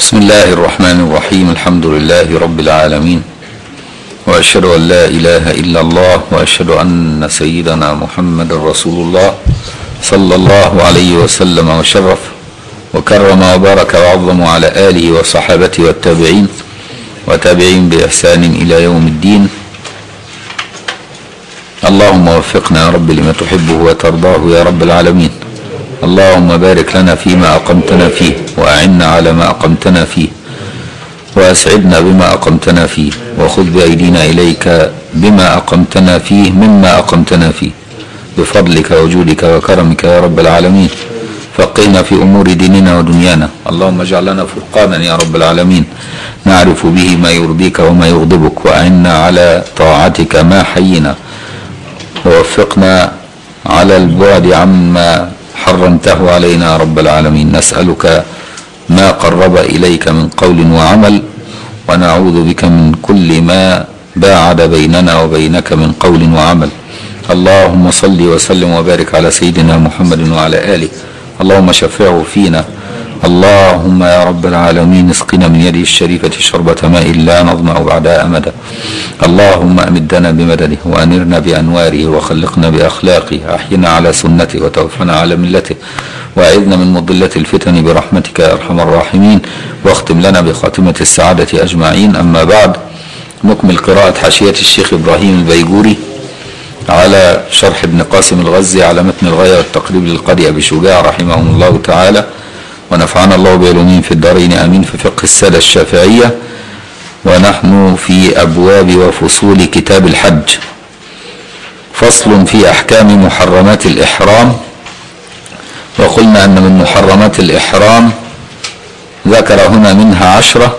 بسم الله الرحمن الرحيم الحمد لله رب العالمين واشهد ان لا اله الا الله واشهد ان سيدنا محمد رسول الله صلى الله عليه وسلم وشرف وكرم وبارك وعظم على اله وصحابته والتابعين وتابعين باحسان الى يوم الدين اللهم وفقنا يا رب لما تحبه وترضاه يا رب العالمين اللهم بارك لنا فيما أقمتنا فيه وأعنا على ما أقمتنا فيه وأسعدنا بما أقمتنا فيه وخذ بأيدينا إليك بما أقمتنا فيه مما أقمتنا فيه بفضلك وجودك وكرمك يا رب العالمين فقهنا في أمور ديننا ودنيانا اللهم اجعل لنا فرقانا يا رب العالمين نعرف به ما يرضيك وما يغضبك وأعنا على طاعتك ما حينا ووفقنا على البعد عما حرمته علينا يا رب العالمين نسألك ما قرب إليك من قول وعمل ونعوذ بك من كل ما باعد بيننا وبينك من قول وعمل اللهم صل وسلم وبارك على سيدنا محمد وعلى آله اللهم شفعه فينا اللهم يا رب العالمين اسقنا من يده الشريفة شربة ماء لا نظمأ بعدها أمدا اللهم أمدنا بمدده وأنرنا بأنواره وخلقنا بأخلاقه أحينا على سنته وتوفنا على ملته وأعذنا من مضلة الفتن برحمتك يا أرحم الراحمين واختم لنا بخاتمة السعادة أجمعين أما بعد نكمل قراءة حاشية الشيخ إبراهيم البيجوري على شرح ابن قاسم الغزي على متن الغاية والتقريب للقاضي أبي شجاع رحمهم الله تعالى ونفعنا الله بعلومهم في الدارين امين في فقه الساده الشافعيه ونحن في ابواب وفصول كتاب الحج فصل في احكام محرمات الاحرام وقلنا ان من محرمات الاحرام ذكر هنا منها عشره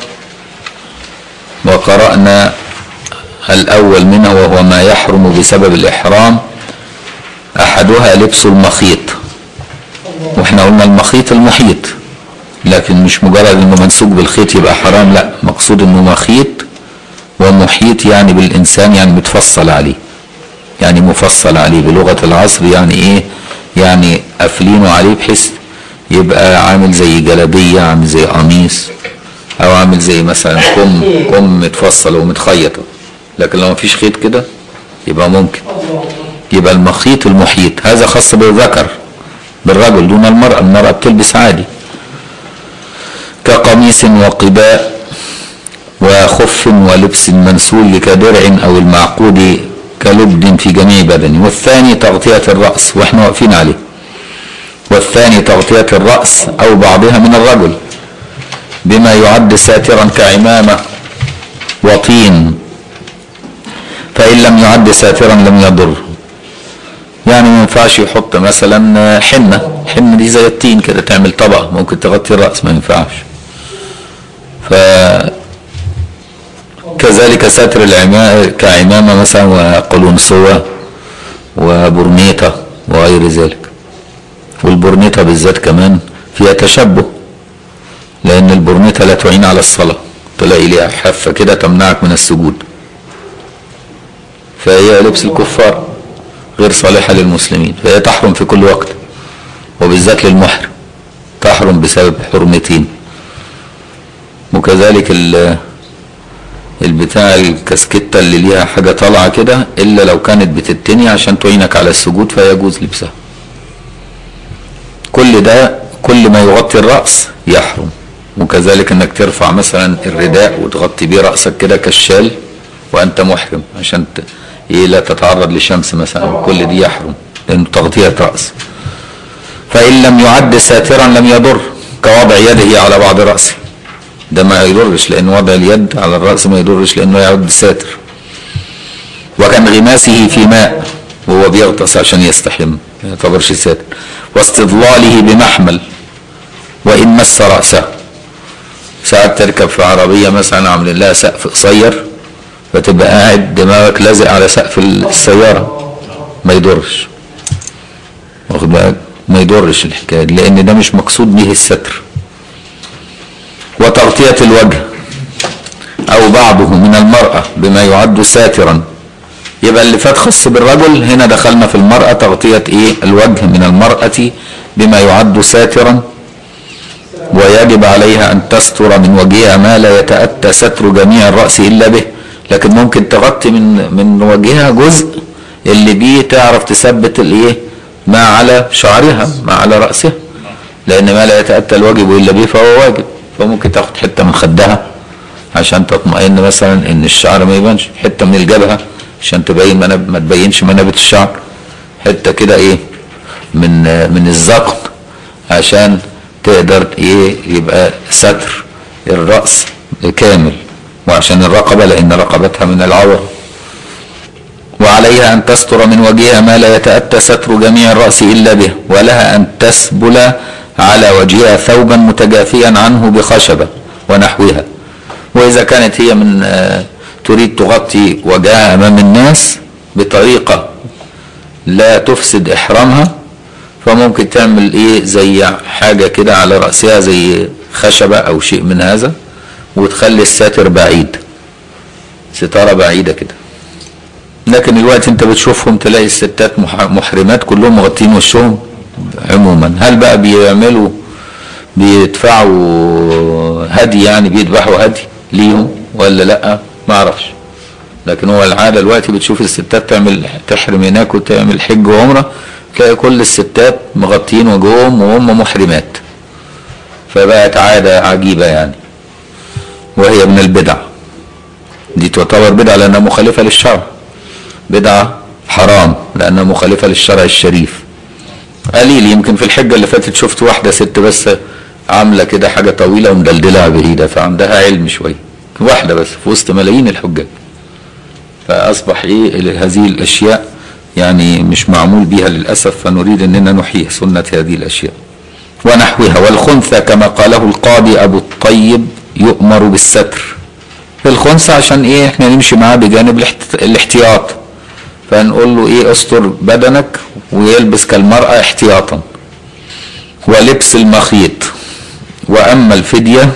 وقرانا الاول منها وهو ما يحرم بسبب الاحرام احدها لبس المخيط واحنا قلنا المخيط المحيط لكن مش مجرد انه منسوج بالخيط يبقى حرام لا مقصود انه مخيط ومحيط يعني بالانسان يعني متفصل عليه يعني مفصل عليه بلغه العصر يعني ايه يعني قافلينه عليه بحيث يبقى عامل زي جلابيه عامل زي قميص او عامل زي مثلا كم كم متفصل ومتخيط لكن لو مفيش خيط كده يبقى ممكن يبقى المخيط المحيط هذا خاص بالذكر بالرجل دون المرأة المرأة بتلبس عادي كقميص وقباء وخف ولبس منسول كدرع أو المعقود كلبد في جميع بدنه والثاني تغطية الرأس واحنا واقفين عليه والثاني تغطية الرأس أو بعضها من الرجل بما يعد ساترا كعمامة وطين فإن لم يعد ساترا لم يضر يعني ما ينفعش يحط مثلا حنة حنة دي زي التين كده تعمل طبقة ممكن تغطي الرأس ما ينفعش ف كذلك ساتر العمامة كعمامة مثلا وقلنسوة وبرنيطة وغير ذلك والبرنيطة بالذات كمان فيها تشبه لأن البرنيطة لا تعين على الصلاة تلاقي ليها حافة كده تمنعك من السجود فهي لبس الكفار غير صالحة للمسلمين فهي تحرم في كل وقت وبالذات للمحرم تحرم بسبب حرمتين وكذلك البتاع الكاسكتة اللي ليها حاجة طالعة كده إلا لو كانت بتتني عشان تعينك على السجود فيجوز لبسها كل ده كل ما يغطي الرأس يحرم وكذلك انك ترفع مثلا الرداء وتغطي بيه رأسك كده كالشال وانت محرم عشان ت... ايه لا تتعرض للشمس مثلا كل دي يحرم لانه تغطية رأس فإن لم يعد ساترا لم يضر كوضع يده على بعض رأسه ده ما يضرش لأن وضع اليد على الرأس ما يضرش لأنه يعد ساتر وكان غماسه في ماء وهو بيغطس عشان يستحم ما يعتبرش ساتر واستظلاله بمحمل وإن مس رأسه ساعات تركب في عربية مثلا عاملين لها سقف قصير فتبقى قاعد دماغك لازق على سقف السيارة ما يضرش واخد بالك ما يضرش الحكاية لأن ده مش مقصود به الستر وتغطية الوجه أو بعضه من المرأة بما يعد ساترا يبقى اللي فات خاص بالرجل هنا دخلنا في المرأة تغطية إيه الوجه من المرأة بما يعد ساترا ويجب عليها أن تستر من وجهها ما لا يتأتى ستر جميع الرأس إلا به لكن ممكن تغطي من من وجهها جزء اللي بيه تعرف تثبت الايه ما على شعرها ما على رأسها لأن ما لا يتأتى الواجب إلا به فهو واجب فممكن تاخد حتة من خدها عشان تطمئن مثلا ان الشعر ما يبانش حته من الجبهه عشان تبين مناب ما تبينش منابت الشعر حته كده ايه من من الذقن عشان تقدر ايه يبقى ستر الراس كامل وعشان الرقبه لان رقبتها من العوره وعليها ان تستر من وجهها ما لا يتاتى ستر جميع الراس الا به ولها ان تسبل على وجهها ثوبا متجافيا عنه بخشبه ونحوها وإذا كانت هي من آه، تريد تغطي وجهها أمام الناس بطريقة لا تفسد إحرامها فممكن تعمل إيه زي حاجة كده على رأسها زي خشبة أو شيء من هذا وتخلي الساتر بعيد ستارة بعيدة كده لكن الوقت انت بتشوفهم تلاقي الستات مح- محرمات كلهم مغطين وشهم عموما هل بقى بيعملوا بيدفعوا هدي يعني بيذبحوا هدي ليهم ولا لا ما اعرفش لكن هو العاده دلوقتي بتشوف الستات تعمل تحرم هناك وتعمل حج وعمره تلاقي كل الستات مغطين وجوههم وهم محرمات فبقت عاده عجيبه يعني وهي من البدع دي تعتبر بدعه لانها مخالفه للشرع بدعه حرام لانها مخالفه للشرع الشريف قليل يمكن في الحجه اللي فاتت شفت واحده ست بس عامله كده حاجه طويله ومدلدلها بعيده فعندها علم شويه واحده بس في وسط ملايين الحجاج فاصبح ايه هذه الاشياء يعني مش معمول بها للاسف فنريد اننا نحيي سنه هذه الاشياء ونحوها والخنثى كما قاله القاضي ابو الطيب يؤمر بالستر الخنثى عشان ايه احنا نمشي معاه بجانب الاحت- الاحتياط فنقول له ايه استر بدنك ويلبس كالمرأة احتياطا ولبس المخيط واما الفدية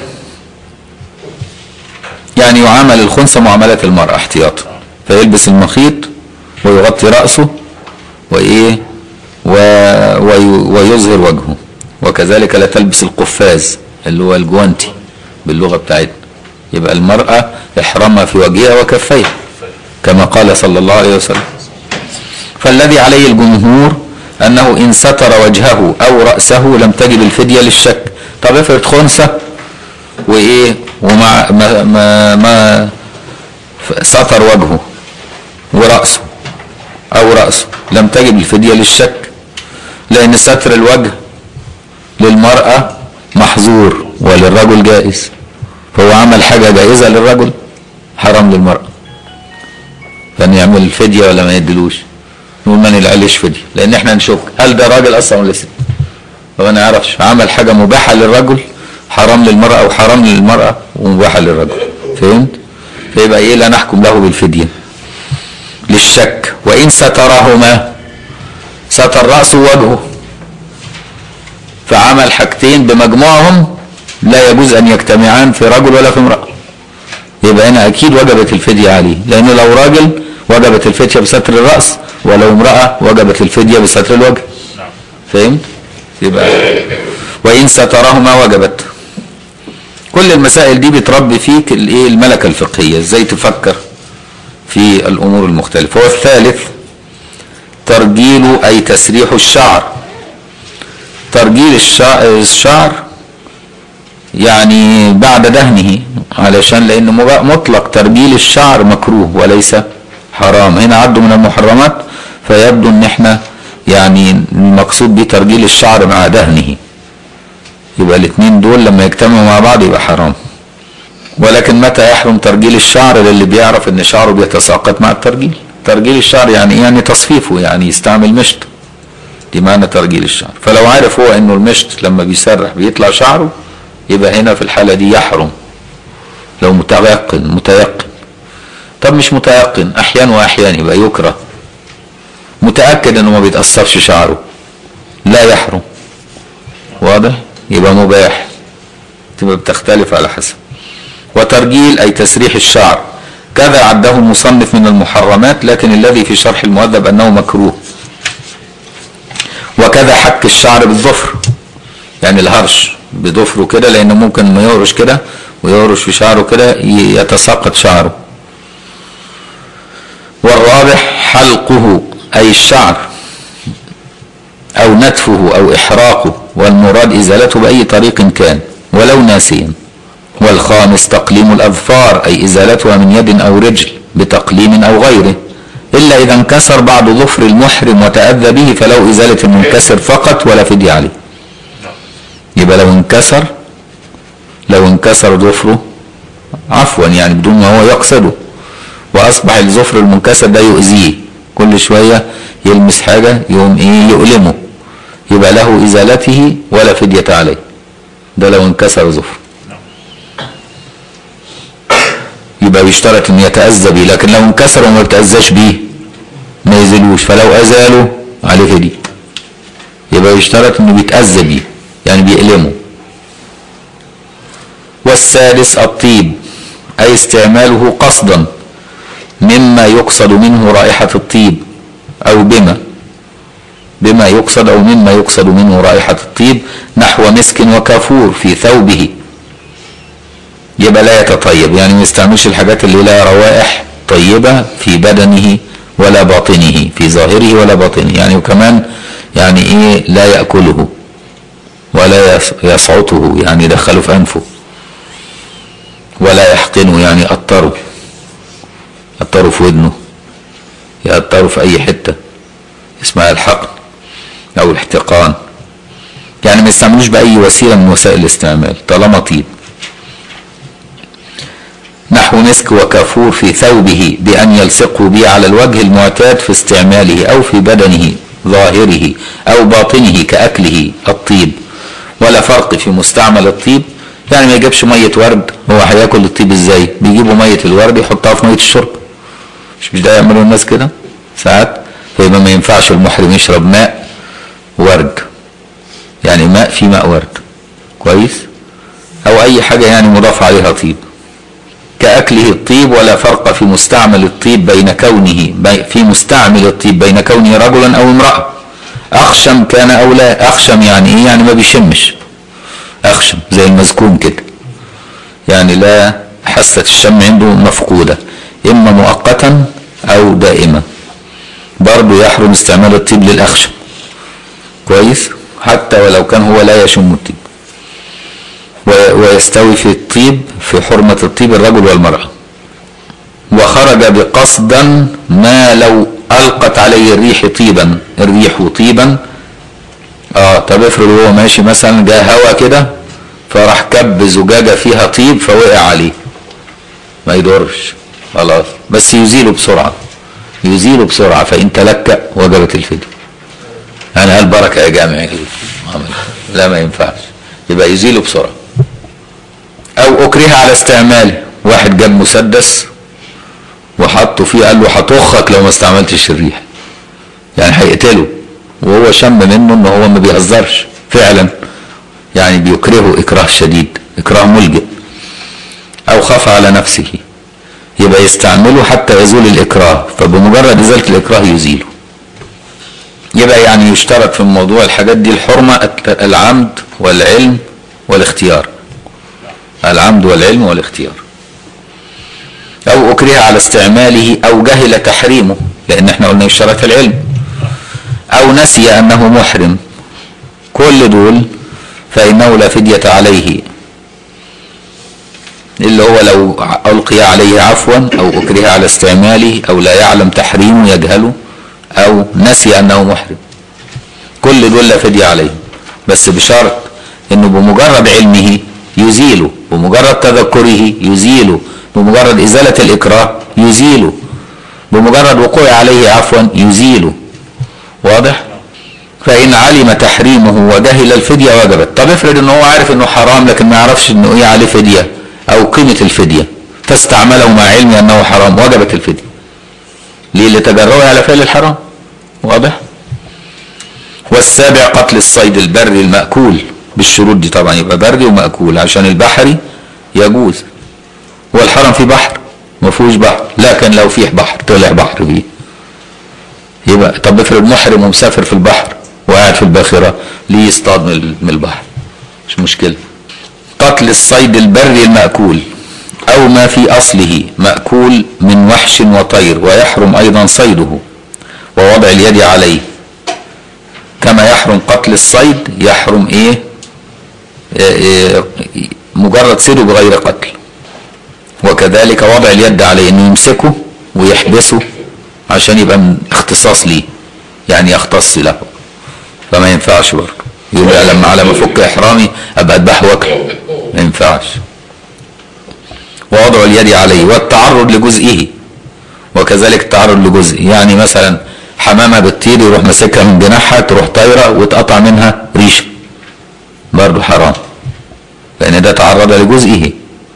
يعني يعامل الخنثى معاملة المرأة احتياطا فيلبس المخيط ويغطي رأسه وايه و... وي... ويظهر وجهه وكذلك لا تلبس القفاز اللي هو الجوانتي باللغة بتاعتنا يبقى المرأة إحرامها في وجهها وكفيها كما قال صلى الله عليه وسلم فالذي عليه الجمهور أنه إن ستر وجهه أو رأسه لم تجب الفدية للشك طب افرض خنثى وإيه ومع ما ما, ما ستر وجهه ورأسه أو رأسه لم تجب الفدية للشك لأن ستر الوجه للمرأة محظور وللرجل جائز فهو عمل حاجة جائزة للرجل حرام للمرأة فان يعمل الفدية ولا ما يدلوش نقول ما نلعلش فدية لان احنا نشك هل ده راجل اصلا ولا ست فما نعرفش عمل حاجة مباحة للرجل حرام للمرأة او حرام للمرأة ومباحة للرجل فهمت فيبقى ايه لا نحكم له بالفدية للشك وان سترهما ستر رأسه ووجهه فعمل حاجتين بمجموعهم لا يجوز ان يجتمعان في رجل ولا في امرأة يبقى هنا اكيد وجبت الفدية عليه لانه لو راجل وجبت الفدية بستر الرأس ولو امرأة وجبت الفدية بستر الوجه فهمت يبقى وان سترهما وجبت كل المسائل دي بتربي فيك الايه الملكة الفقهية ازاي تفكر في الامور المختلفة والثالث ترجيل اي تسريح الشعر ترجيل الشع- الشعر يعني بعد دهنه علشان لانه مبا- مطلق ترجيل الشعر مكروه وليس حرام هنا عدوا من المحرمات فيبدو ان احنا يعني المقصود به ترجيل الشعر مع دهنه يبقى الاثنين دول لما يجتمعوا مع بعض يبقى حرام ولكن متى يحرم ترجيل الشعر للي بيعرف ان شعره بيتساقط مع الترجيل ترجيل الشعر يعني إيه؟ يعني تصفيفه يعني يستعمل مشط دي معنى ترجيل الشعر فلو عارف هو انه المشط لما بيسرح بيطلع شعره يبقى هنا في الحالة دي يحرم لو متيقن متيقن طب مش متيقن احيان واحيان يبقى يكره متأكد انه ما بيتأثرش شعره لا يحرم واضح يبقى مباح تبقى بتختلف على حسب وترجيل اي تسريح الشعر كذا عده المصنف من المحرمات لكن الذي في شرح المؤدب انه مكروه وكذا حك الشعر بالظفر يعني الهرش بضفره كده لان ممكن ما يهرش كده ويهرش في شعره كده ي- يتساقط شعره والرابع حلقه اي الشعر او نتفه او احراقه والمراد ازالته باي طريق كان ولو ناسيا والخامس تقليم الاظفار اي ازالتها من يد او رجل بتقليم او غيره الا اذا انكسر بعض ظفر المحرم وتاذى به فلو ازاله المنكسر فقط ولا فديه عليه يبقى لو انكسر لو انكسر ظفره عفوا يعني بدون ما هو يقصده واصبح الظفر المنكسر ده يؤذيه كل شويه يلمس حاجه يقوم ايه يؤلمه يبقى له ازالته ولا فديه عليه ده لو انكسر ظفره يبقى بيشترط ان يتاذى بيه لكن لو انكسر وما بيتاذاش بيه ما يزيلوش فلو ازاله عليه فديه يبقى يشترط انه بيتاذى بيه يعني بيألمه والسادس الطيب اي استعماله قصدا مما يقصد منه رائحة الطيب او بما بما يقصد او مما يقصد منه رائحة الطيب نحو مسك وكافور في ثوبه يبقى لا يتطيب يعني ما يستعملش الحاجات اللي لها روائح طيبة في بدنه ولا باطنه في ظاهره ولا باطنه يعني وكمان يعني ايه لا يأكله ولا يس- يصعطه يعني يدخله في انفه ولا يحقنه يعني يقطره يقطره في ودنه يقطره في اي حته اسمها الحقن او الاحتقان يعني ما يستعملوش باي وسيله من وسائل الاستعمال طالما طيب نحو مسك وكافور في ثوبه بأن يلصقه به على الوجه المعتاد في استعماله أو في بدنه ظاهره أو باطنه كأكله الطيب ولا فرق في مستعمل الطيب يعني ما يجيبش مية ورد هو هياكل الطيب ازاي بيجيبوا مية الورد يحطها في مية الشرب مش مش ده يعملوا الناس كده ساعات فيبقى ما ينفعش المحرم يشرب ماء ورد يعني ماء في ماء ورد كويس او اي حاجة يعني مضاف عليها طيب كأكله الطيب ولا فرق في مستعمل الطيب بين كونه بي في مستعمل الطيب بين كونه رجلا أو امرأة أخشم كان أو لا أخشم يعني إيه يعني ما بيشمش أخشم زي المزكوم كده يعني لا حاسة الشم عنده مفقودة إما مؤقتا أو دائما برضه يحرم استعمال الطيب للأخشم كويس حتى ولو كان هو لا يشم الطيب و- ويستوي في الطيب في حرمة الطيب الرجل والمرأة وخرج بقصدا ما لو ألقت عليه الريح طيبا الريح طيبا اه طب افرض هو ماشي مثلا جاء هوا كده فراح كب زجاجة فيها طيب فوقع عليه ما يضرش خلاص بس يزيله بسرعة يزيله بسرعة فإن تلكأ وجبت الفدية أنا هل بركة يا جامع لا ما ينفعش يبقى يزيله بسرعة او اكره على استعماله واحد جاب مسدس وحطه فيه قال له هطخك لو ما استعملتش الريح يعني هيقتله وهو شم منه ان هو ما بيهزرش فعلا يعني بيكرهه اكراه شديد اكراه ملجئ او خاف على نفسه يبقى يستعمله حتى يزول الاكراه فبمجرد ازاله الاكراه يزيله يبقى يعني يشترط في الموضوع الحاجات دي الحرمه العمد والعلم والاختيار العمد والعلم والاختيار او اكره على استعماله او جهل تحريمه لان احنا قلنا يشترط العلم او نسي انه محرم كل دول فانه لا فدية عليه اللي هو لو القي عليه عفوا او اكره على استعماله او لا يعلم تحريمه يجهله او نسي انه محرم كل دول لا فدية عليه بس بشرط انه بمجرد علمه يزيله بمجرد تذكره يزيله بمجرد ازالة الاكراه يزيله بمجرد وقوع عليه عفوا يزيله واضح فان علم تحريمه وجهل الفدية وجبت طب افرض ان هو عارف انه حرام لكن ما يعرفش انه ايه عليه فدية او قيمة الفدية فاستعمله مع علمه انه حرام وجبت الفدية ليه لتجرؤه على فعل الحرام واضح والسابع قتل الصيد البري المأكول بالشروط دي طبعا يبقى بري ومأكول عشان البحري يجوز والحرم فيه بحر ما فيهوش بحر لكن لو فيه بحر طلع بحر فيه يبقى طب افرض محرم ومسافر في البحر وقاعد في الباخرة ليه يصطاد من من البحر مش مشكلة قتل الصيد البري المأكول أو ما في أصله مأكول من وحش وطير ويحرم أيضا صيده ووضع اليد عليه كما يحرم قتل الصيد يحرم إيه, إيه مجرد صيده بغير قتل وكذلك وضع اليد عليه انه يمسكه ويحبسه عشان يبقى من اختصاص ليه يعني يختص له فما ينفعش برضه يقول لا لما على ما افك احرامي ابقى اذبح واكله ما ينفعش ووضع اليد عليه والتعرض لجزئه وكذلك التعرض لجزء يعني مثلا حمامه بتطير يروح ماسكها من جناحها تروح طايره وتقطع منها ريشه برضه حرام لان ده تعرض لجزئه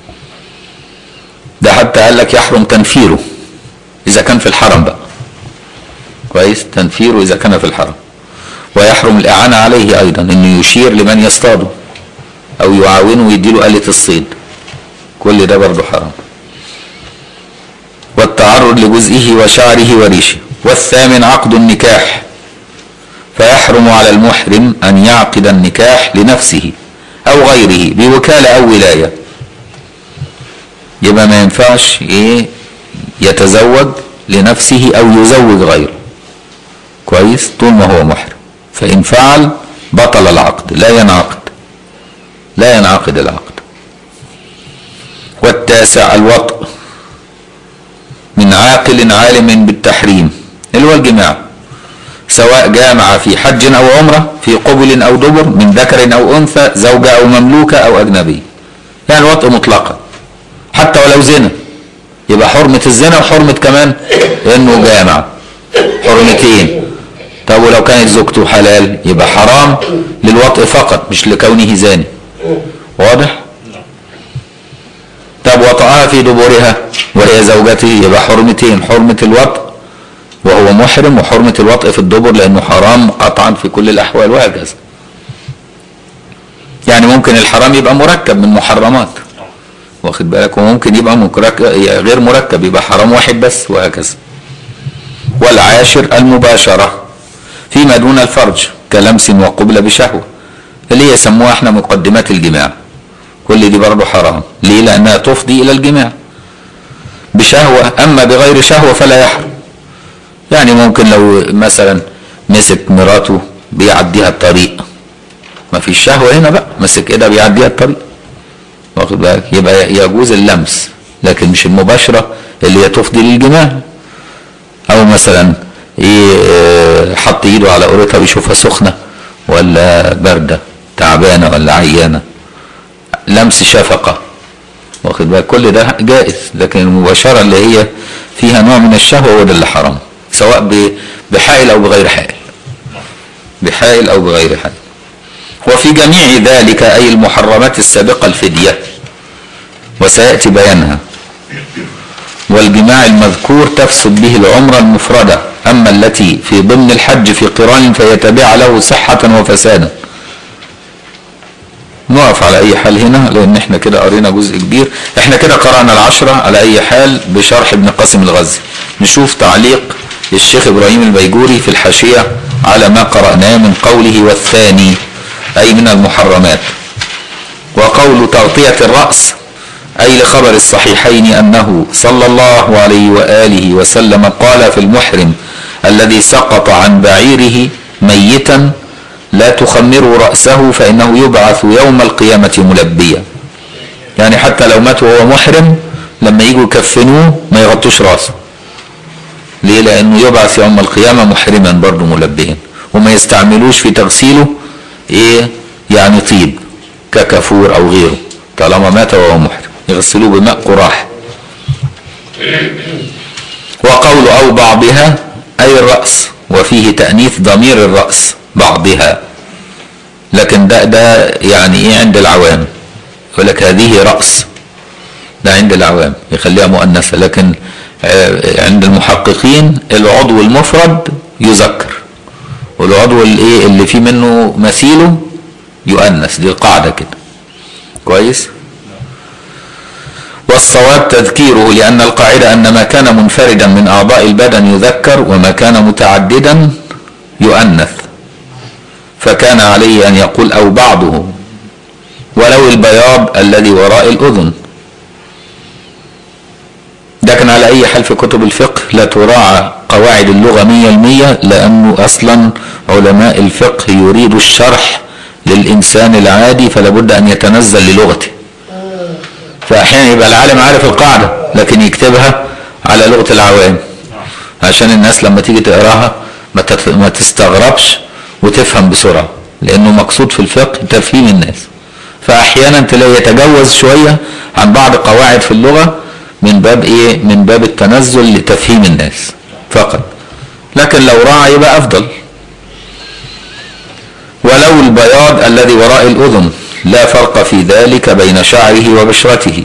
ده حتى قال لك يحرم تنفيره اذا كان في الحرم بقى كويس تنفيره اذا كان في الحرم ويحرم الاعانه عليه ايضا انه يشير لمن يصطاده او يعاونه ويديله آلة الصيد كل ده برضه حرام والتعرض لجزئه وشعره وريشه والثامن عقد النكاح فيحرم على المحرم ان يعقد النكاح لنفسه او غيره بوكاله او ولايه يبقى ما ينفعش ايه يتزوج لنفسه او يزوج غيره كويس طول ما هو محرم فان فعل بطل العقد لا ينعقد لا ينعقد العقد والتاسع الوطء من عاقل عالم بالتحريم اللي هو الجماع سواء جامع في حج او عمره في قبل او دبر من ذكر او انثى زوجه او مملوكه او اجنبي يعني الوطء مطلقا حتى ولو زنا يبقى حرمة الزنا وحرمة كمان انه جامع حرمتين طب ولو كانت زوجته حلال يبقى حرام للوطء فقط مش لكونه زاني واضح طب وطأها في دبرها وهي زوجته يبقى حرمتين حرمة الوطء وهو محرم وحرمة الوطء في الدبر لأنه حرام قطعا في كل الأحوال وهكذا يعني ممكن الحرام يبقى مركب من محرمات واخد بالك وممكن يبقى مركب غير مركب يبقى حرام واحد بس وهكذا والعاشر المباشرة فيما دون الفرج كلمس وقبل بشهوة اللي هي يسموها احنا مقدمات الجماع كل دي برضه حرام ليه لأنها تفضي إلى الجماع بشهوة أما بغير شهوة فلا يحرم يعني ممكن لو مثلا مسك مراته بيعديها الطريق ما فيش شهوة هنا بقى مسك ايدها بيعديها الطريق واخد بالك يبقى يجوز اللمس لكن مش المباشرة اللي هي تفضي للجماع او مثلا ايه حط ايده على قريتها بيشوفها سخنة ولا باردة تعبانة ولا عيانة لمس شفقة واخد بالك كل ده جائز لكن المباشرة اللي هي فيها نوع من الشهوة وده اللي حرام سواء بحائل او بغير حائل بحائل او بغير حائل وفي جميع ذلك أي المحرمات السابقة الفدية وسيأتي بيانها والجماع المذكور تفسد به العمرة المفردة أما التي في ضمن الحج في قران فيتبع له صحة وفسادا نقف على أي حال هنا لأن احنا كده قرينا جزء كبير احنا كده قرأنا العشرة على أي حال بشرح ابن قاسم الغزي نشوف تعليق الشيخ إبراهيم البيجوري في الحاشية على ما قرأناه من قوله والثاني أي من المحرمات وقول تغطية الرأس أي لخبر الصحيحين أنه صلى الله عليه وآله وسلم قال في المحرم الذي سقط عن بعيره ميتا لا تخمروا رأسه فإنه يبعث يوم القيامة ملبيا يعني حتى لو مات وهو محرم لما يجوا يكفنوه ما يغطوش راسه ليه لأنه يبعث يوم القيامة محرما برضه ملبيا وما يستعملوش في تغسيله ايه يعني طيب ككافور او غيره طالما مات وهو محرم يغسلوه بماء قراح وقول او بعضها اي الرأس وفيه تأنيث ضمير الرأس بعضها لكن ده ده يعني ايه عند العوام يقول لك هذه رأس ده عند العوام يخليها مؤنثة لكن عند المحققين العضو المفرد يذكر والعضو الايه اللي فيه منه مثيله يؤنث دي قاعده كده كويس والصواب تذكيره لأن القاعدة أن ما كان منفردا من أعضاء البدن يذكر وما كان متعددا يؤنث فكان عليه أن يقول أو بعضه ولو البياض الذي وراء الأذن لكن على أي حال في كتب الفقه لا تراعى قواعد اللغة مية المية لأنه أصلا علماء الفقه يريد الشرح للإنسان العادي فلا بد أن يتنزل للغته فأحيانا يبقى العالم عارف القاعدة لكن يكتبها على لغة العوام عشان الناس لما تيجي تقراها ما تت- ما تستغربش وتفهم بسرعة لأنه مقصود في الفقه تفهيم الناس فأحيانا تلاقي يتجوز شوية عن بعض قواعد في اللغة من باب إيه؟ من باب التنزل لتفهيم الناس فقط لكن لو راعى يبقى أفضل ولو البياض الذي وراء الأذن لا فرق في ذلك بين شعره وبشرته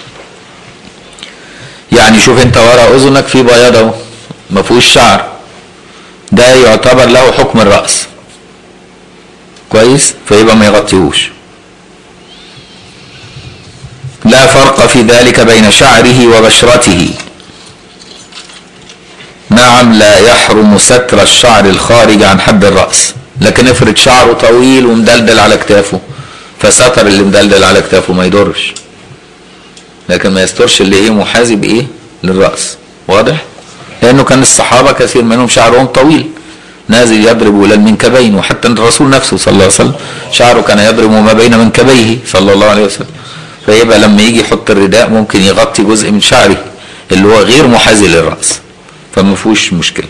يعني شوف انت ورا اذنك في بياض اهو ما فيهوش شعر ده يعتبر له حكم الراس كويس فيبقى ما يغطيهوش لا فرق في ذلك بين شعره وبشرته نعم لا يحرم ستر الشعر الخارج عن حد الرأس لكن افرض شعره طويل ومدلدل على كتافه فستر اللي مدلدل على كتافه ما يضرش لكن ما يسترش اللي ايه محاذي بايه للرأس واضح لانه كان الصحابة كثير منهم شعرهم طويل نازل يضرب الى المنكبين وحتى الرسول نفسه صلى الله عليه وسلم شعره كان يضرب ما بين منكبيه صلى الله عليه وسلم فيبقى لما يجي يحط الرداء ممكن يغطي جزء من شعره اللي هو غير محاذي للرأس فما فيهوش مشكلة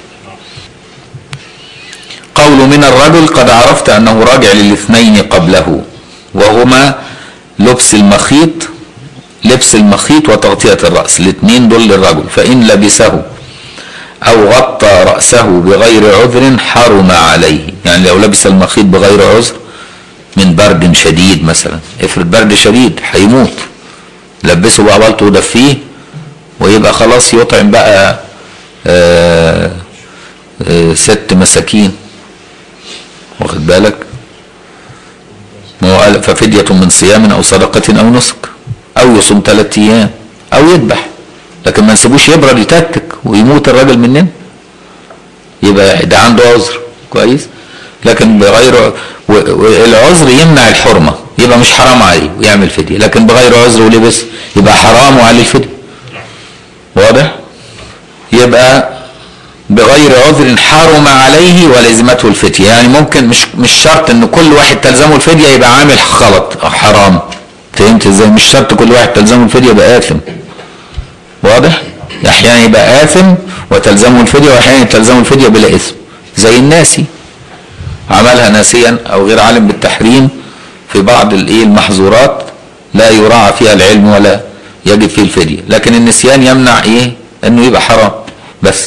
قول من الرجل قد عرفت أنه راجع للاثنين قبله وهما لبس المخيط لبس المخيط وتغطية الرأس الاثنين دول للرجل فإن لبسه أو غطى رأسه بغير عذر حرم عليه يعني لو لبس المخيط بغير عذر من برد شديد مثلا افرض برد شديد هيموت لبسه بقى بلطو ودفيه ويبقى خلاص يطعم بقى آه آه ست مساكين واخد بالك ما هو قال ففدية من صيام أو صدقة أو نسك أو يصوم ثلاثة أيام أو يذبح لكن ما نسيبوش يبرد يتكتك ويموت الراجل مننا يبقى ده عنده عذر كويس لكن بغير والعذر يمنع الحرمة يبقى مش حرام عليه ويعمل فدية لكن بغير عذر ولبس يبقى حرام وعليه الفدية واضح يبقى بغير عذر حرم عليه ولزمته الفدية يعني ممكن مش مش شرط ان كل واحد تلزمه الفدية يبقى عامل غلط حرام فهمت ازاي مش شرط كل واحد تلزمه الفدية يبقى آثم واضح احيانا يبقى آثم وتلزمه الفدية واحيانا تلزمه الفدية بلا اسم زي الناسي عملها ناسيا او غير عالم بالتحريم في بعض الايه المحظورات لا يراعى فيها العلم ولا يجب فيه الفدية لكن النسيان يمنع ايه انه يبقى حرام بس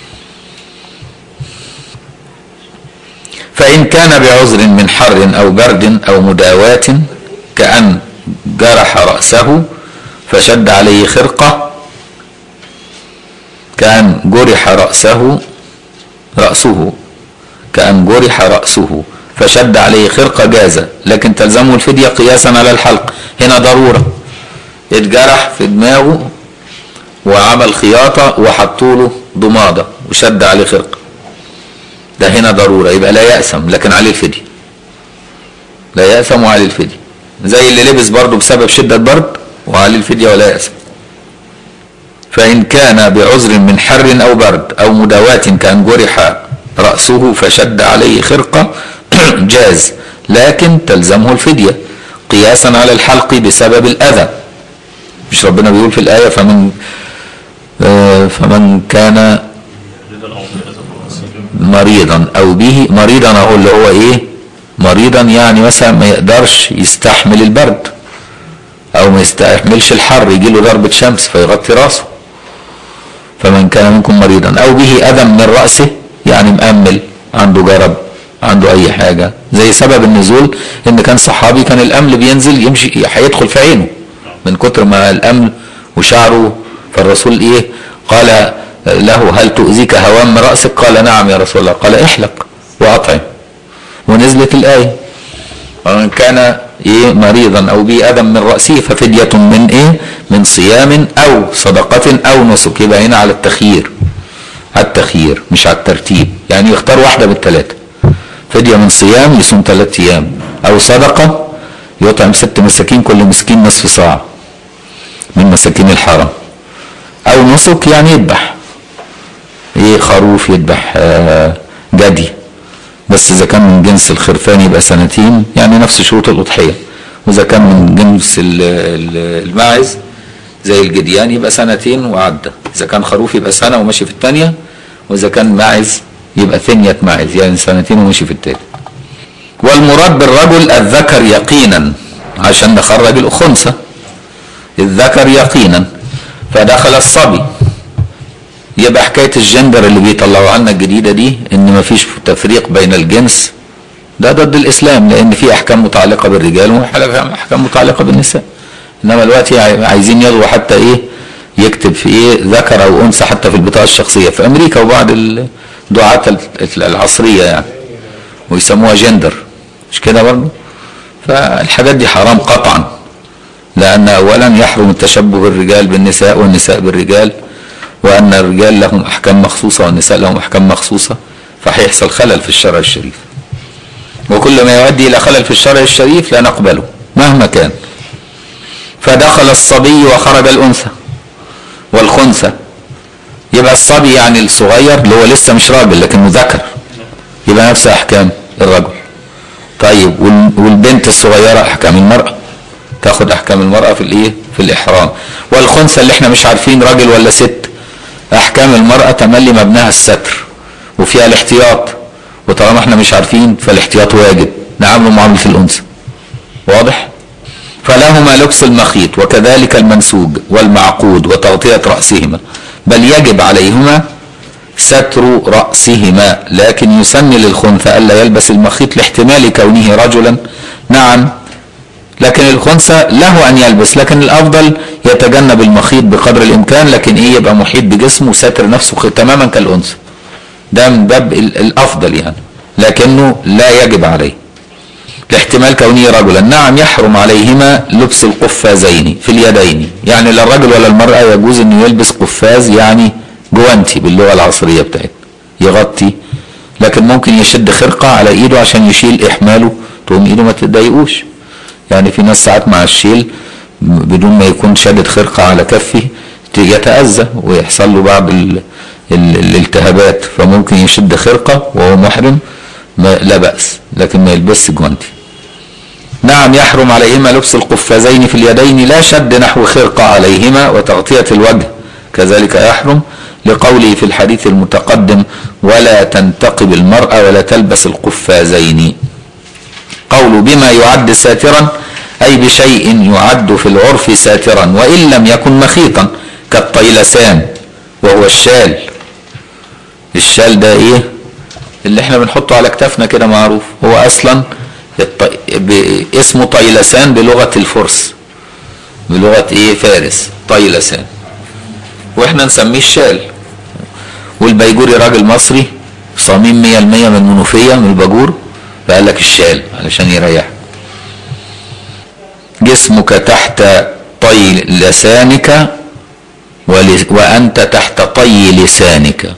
فإن كان بعذر من حر أو برد أو مداواة كأن جرح رأسه فشد عليه خرقة كأن جرح رأسه رأسه كأن جرح رأسه فشد عليه خرقة جاز لكن تلزمه الفدية قياسا على الحلق هنا ضرورة اتجرح في دماغه وعمل خياطة وحطوا له ضمادة وشد عليه خرقة ده هنا ضرورة يبقى لا يأسم لكن عليه الفدية لا يأسم وعليه الفدية زي اللي لبس برضه بسبب شدة برد وعليه الفدية ولا يأسم فإن كان بعذر من حر أو برد أو مداواة كان جرح رأسه فشد عليه خرقة جاز لكن تلزمه الفدية قياسا على الحلق بسبب الأذى مش ربنا بيقول في الآية فمن آه فمن كان مريضا او به مريضا اهو اللي هو ايه مريضا يعني مثلا ما يقدرش يستحمل البرد او ما يستحملش الحر يجي له ضربة شمس فيغطي راسه فمن كان منكم مريضا او به اذى من رأسه يعني مأمل عنده جرب عنده اي حاجة زي سبب النزول ان كان صحابي كان الامل بينزل يمشي هيدخل في عينه من كتر ما الامل وشعره فالرسول ايه قال له هل تؤذيك هوام رأسك قال نعم يا رسول الله قال احلق وأطعم ونزلت الآية ومن كان إيه مريضا أو به أذى من رأسه ففدية من إيه من صيام أو صدقة أو نسك يبقى هنا على التخيير على التخيير مش على الترتيب يعني يختار واحدة من الثلاثة فدية من صيام يصوم ثلاثة أيام أو صدقة يطعم ست مساكين كل مسكين نصف صاع من مساكين الحرم او نسك يعني يذبح ايه خروف يذبح آه، جدي بس اذا كان من جنس الخرفان يبقى سنتين يعني نفس شروط الاضحيه واذا كان من جنس ال- ال- الماعز زي الجديان يبقى سنتين وعدى اذا كان خروف يبقى سنه وماشي في الثانيه واذا كان ماعز يبقى ثنيه ماعز يعني سنتين وماشي في الثالث والمراد بالرجل الذكر يقينا عشان نخرج الأخنثى الذكر يقينا فدخل الصبي يبقى حكاية الجندر اللي بيطلعوا لنا الجديدة دي ان مفيش تفريق بين الجنس ده ضد الاسلام لان في احكام متعلقة بالرجال واحكام متعلقة بالنساء انما دلوقتي عاي- عايزين يلغوا حتى ايه يكتب في ايه ذكر او انثى حتى في البطاقة الشخصية في امريكا وبعض الدعاة العصرية يعني ويسموها جندر مش كده برضه فالحاجات دي حرام قطعا لأن أولا يحرم التشبه بالرجال بالنساء والنساء بالرجال وأن الرجال لهم أحكام مخصوصة والنساء لهم أحكام مخصوصة فهيحصل خلل في الشرع الشريف وكل ما يؤدي إلى خلل في الشرع الشريف لا نقبله مهما كان فدخل الصبي وخرج الأنثى والخنثى يبقى الصبي يعني الصغير اللي هو لسه مش راجل لكنه ذكر يبقى نفس أحكام الرجل طيب وال- والبنت الصغيرة أحكام المرأة تاخد أحكام المرأة في الإيه؟ في الإحرام والخنثى اللي إحنا مش عارفين راجل ولا ست أحكام المرأة تملي مبناها الستر وفيها الاحتياط وطالما إحنا مش عارفين فالاحتياط واجب نعامله معاملة الأنثى واضح؟ فلهما لبس المخيط وكذلك المنسوج والمعقود وتغطية رأسهما بل يجب عليهما ستر رأسهما لكن يسن للخنثى ألا يلبس المخيط لاحتمال كونه رجلا نعم لكن الخنثى له أن يلبس لكن الأفضل يتجنب المخيط بقدر الإمكان لكن إيه يبقى محيط بجسمه ساتر نفسه خ- تماما كالأنثى ده من باب ال- الأفضل يعني لكنه لا يجب عليه لاحتمال كونه رجلا نعم يحرم عليهما لبس القفازين في اليدين يعني لا الرجل ولا المرأة يجوز أن يلبس قفاز يعني جوانتي باللغة العصرية بتاعتنا يغطي لكن ممكن يشد خرقة على ايده عشان يشيل احماله تقوم ايده ما تضايقوش يعني في ناس ساعات مع الشيل م- بدون ما يكون شادد خرقة على كفه ت- يتأذى ويحصل له بعض ال... ال... الالتهابات فممكن يشد خرقة وهو محرم ما لا بأس لكن ما يلبسش جوانتي نعم يحرم عليهما لبس القفازين في اليدين لا شد نحو خرقة عليهما وتغطية الوجه كذلك يحرم لقوله في الحديث المتقدم ولا تنتقب المرأة ولا تلبس القفازين قول بما يعد ساترا أي بشيء يعد في العرف ساترا وإن لم يكن مخيطا كالطيلسان وهو الشال الشال ده ايه اللي احنا بنحطه على كتافنا كده معروف هو اصلا الط... ب... اسمه طيلسان بلغة الفرس بلغة ايه فارس طيلسان واحنا نسميه الشال والبيجوري راجل مصري صميم مية المية من منوفية من الباجور فقال لك الشال علشان يريح جسمك تحت طي لسانك ول... وأنت تحت طي لسانك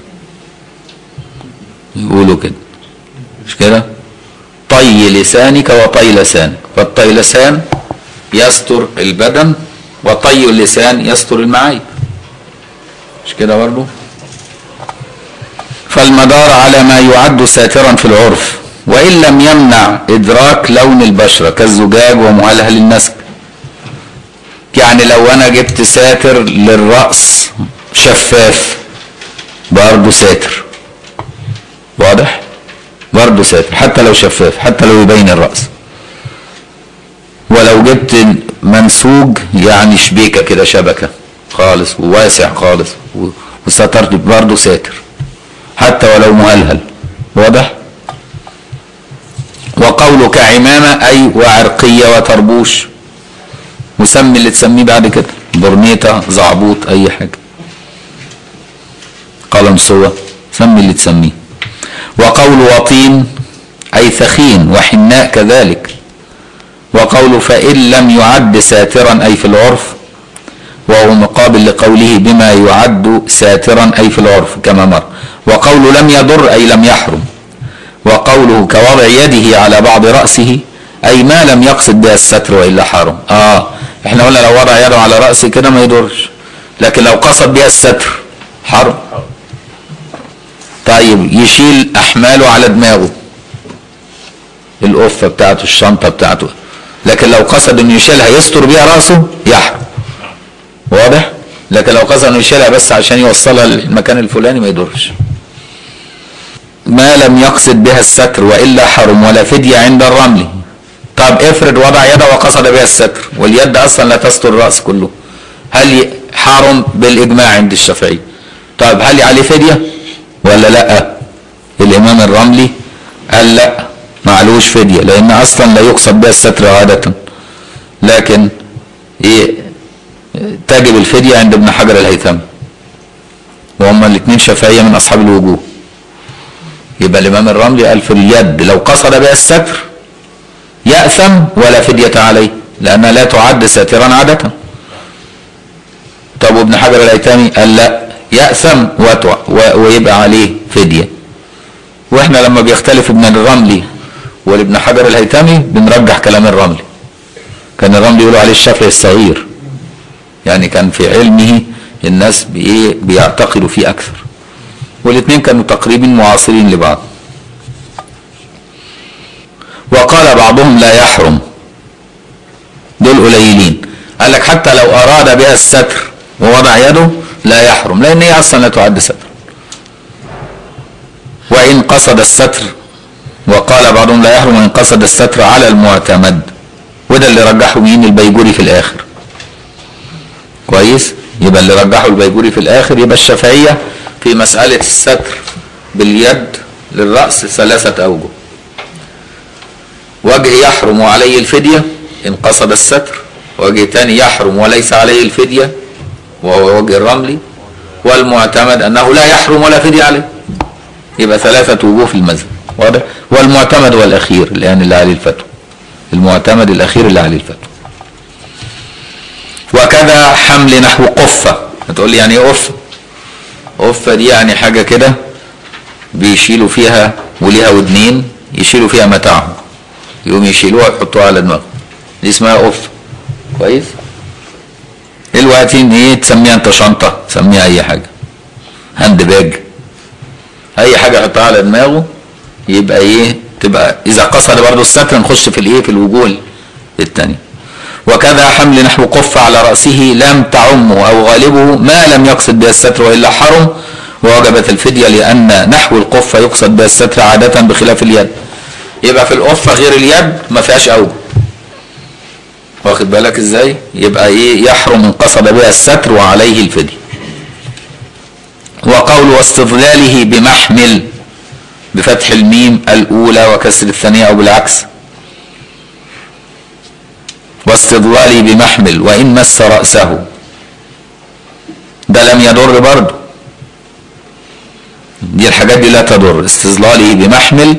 يقولوا كده مش كده طي لسانك وطي لسانك فالطي لسان يستر البدن وطي اللسان يستر المعايب مش كده برضه فالمدار على ما يعد ساترا في العرف وإن لم يمنع إدراك لون البشرة كالزجاج ومهلهل النسك يعني لو أنا جبت ساتر للرأس شفاف برضه ساتر واضح برضه ساتر حتى لو شفاف حتى لو يبين الرأس ولو جبت منسوج يعني شبيكة كده شبكة خالص وواسع خالص و- وسترت برضه ساتر حتى ولو مهلهل واضح وقولك عمامة أي وعرقية وطربوش وسمي اللي تسميه بعد كده برنيطة زعبوط أي حاجة قلم صوة سمي اللي تسميه وقول وطين أي ثخين وحناء كذلك وقول فإن لم يعد ساترا أي في العرف وهو مقابل لقوله بما يعد ساترا أي في العرف كما مر وقول لم يضر أي لم يحرم وقوله كوضع يده على بعض رأسه اي ما لم يقصد بها الستر والا حرم اه احنا قلنا لو وضع يده على راسه كده ما يضرش لكن لو قصد بها الستر حرم طيب يشيل احماله على دماغه القفه بتاعته الشنطه بتاعته لكن لو قصد انه يشيلها يستر بيها راسه يحرم واضح لكن لو قصد انه يشيلها بس عشان يوصلها للمكان الفلاني ما يضرش ما لم يقصد بها الستر والا حرم ولا فديه عند الرمل طب افرض وضع يده وقصد بها الستر واليد اصلا لا تستر الراس كله هل ي- حرم بالاجماع عند الشافعي طب هل عليه فديه ولا لا الامام الرملي قال لا معلوش فديه لان اصلا لا يقصد بها الستر عاده لكن ايه تجب الفديه عند ابن حجر الهيثمي وهما الاثنين شافعيه من اصحاب الوجوه يبقى الامام الرملي قال في اليد لو قصد بها الستر يأثم ولا فدية عليه لأنها لا تعد ساترا عادة طب وابن حجر الهيثمي قال لا يأثم وتع- و- ويبقى عليه فدية واحنا لما بيختلف ابن الرملي والابن حجر الهيثمي بنرجح كلام الرملي كان الرملي يقولوا عليه الشافعي الصغير يعني كان في علمه الناس بايه بيعتقدوا فيه اكثر والاثنين كانوا تقريبا معاصرين لبعض وقال بعضهم لا يحرم دول قليلين قال لك حتى لو اراد بها الستر ووضع يده لا يحرم لان هي اصلا لا تعد ستر وان قصد الستر وقال بعضهم لا يحرم وان قصد الستر على المعتمد وده اللي رجحه مين البيجوري في الاخر كويس يبقى اللي رجحه البيجوري في الاخر يبقى الشافعيه في مساله الستر باليد للراس ثلاثه اوجه وجه يحرم عليه الفدية إن قصد الستر وجه تاني يحرم وليس عليه الفدية وهو وجه الرملي والمعتمد أنه لا يحرم ولا فدية عليه يبقى ثلاثة وجوه في المذهب واضح والمعتمد والأخير لأن اللي عليه الفتوى المعتمد الأخير اللي عليه الفتوى وكذا حمل نحو قفة هتقول لي يعني ايه قفة قفة دي يعني حاجة كده بيشيلوا فيها وليها ودنين يشيلوا فيها متاعهم يقوم يشيلوها يحطوها على دماغهم دي اسمها قفة كويس دلوقتي ان ايه تسميها انت شنطة تسميها اي حاجة هاند باج اي حاجة يحطها على دماغه يبقى ايه تبقى اذا قصد برضه الستر نخش في الايه في الوجوه الثانيه وكذا حمل نحو قفة على رأسه لم تعمه أو غالبه ما لم يقصد بها الستر وإلا حرم ووجبت الفدية لأن نحو القفة يقصد بها الستر عادة بخلاف اليد يبقى في القفة غير اليد ما فيهاش أوجه واخد بالك ازاي يبقى ايه يحرم ان قصد بها الستر وعليه الفدية وقول واستظلاله بمحمل بفتح الميم الأولى وكسر الثانية أو بالعكس واستظلالي بمحمل وإن مس رأسه ده لم يضر برضه دي الحاجات دي لا تضر استظلالي بمحمل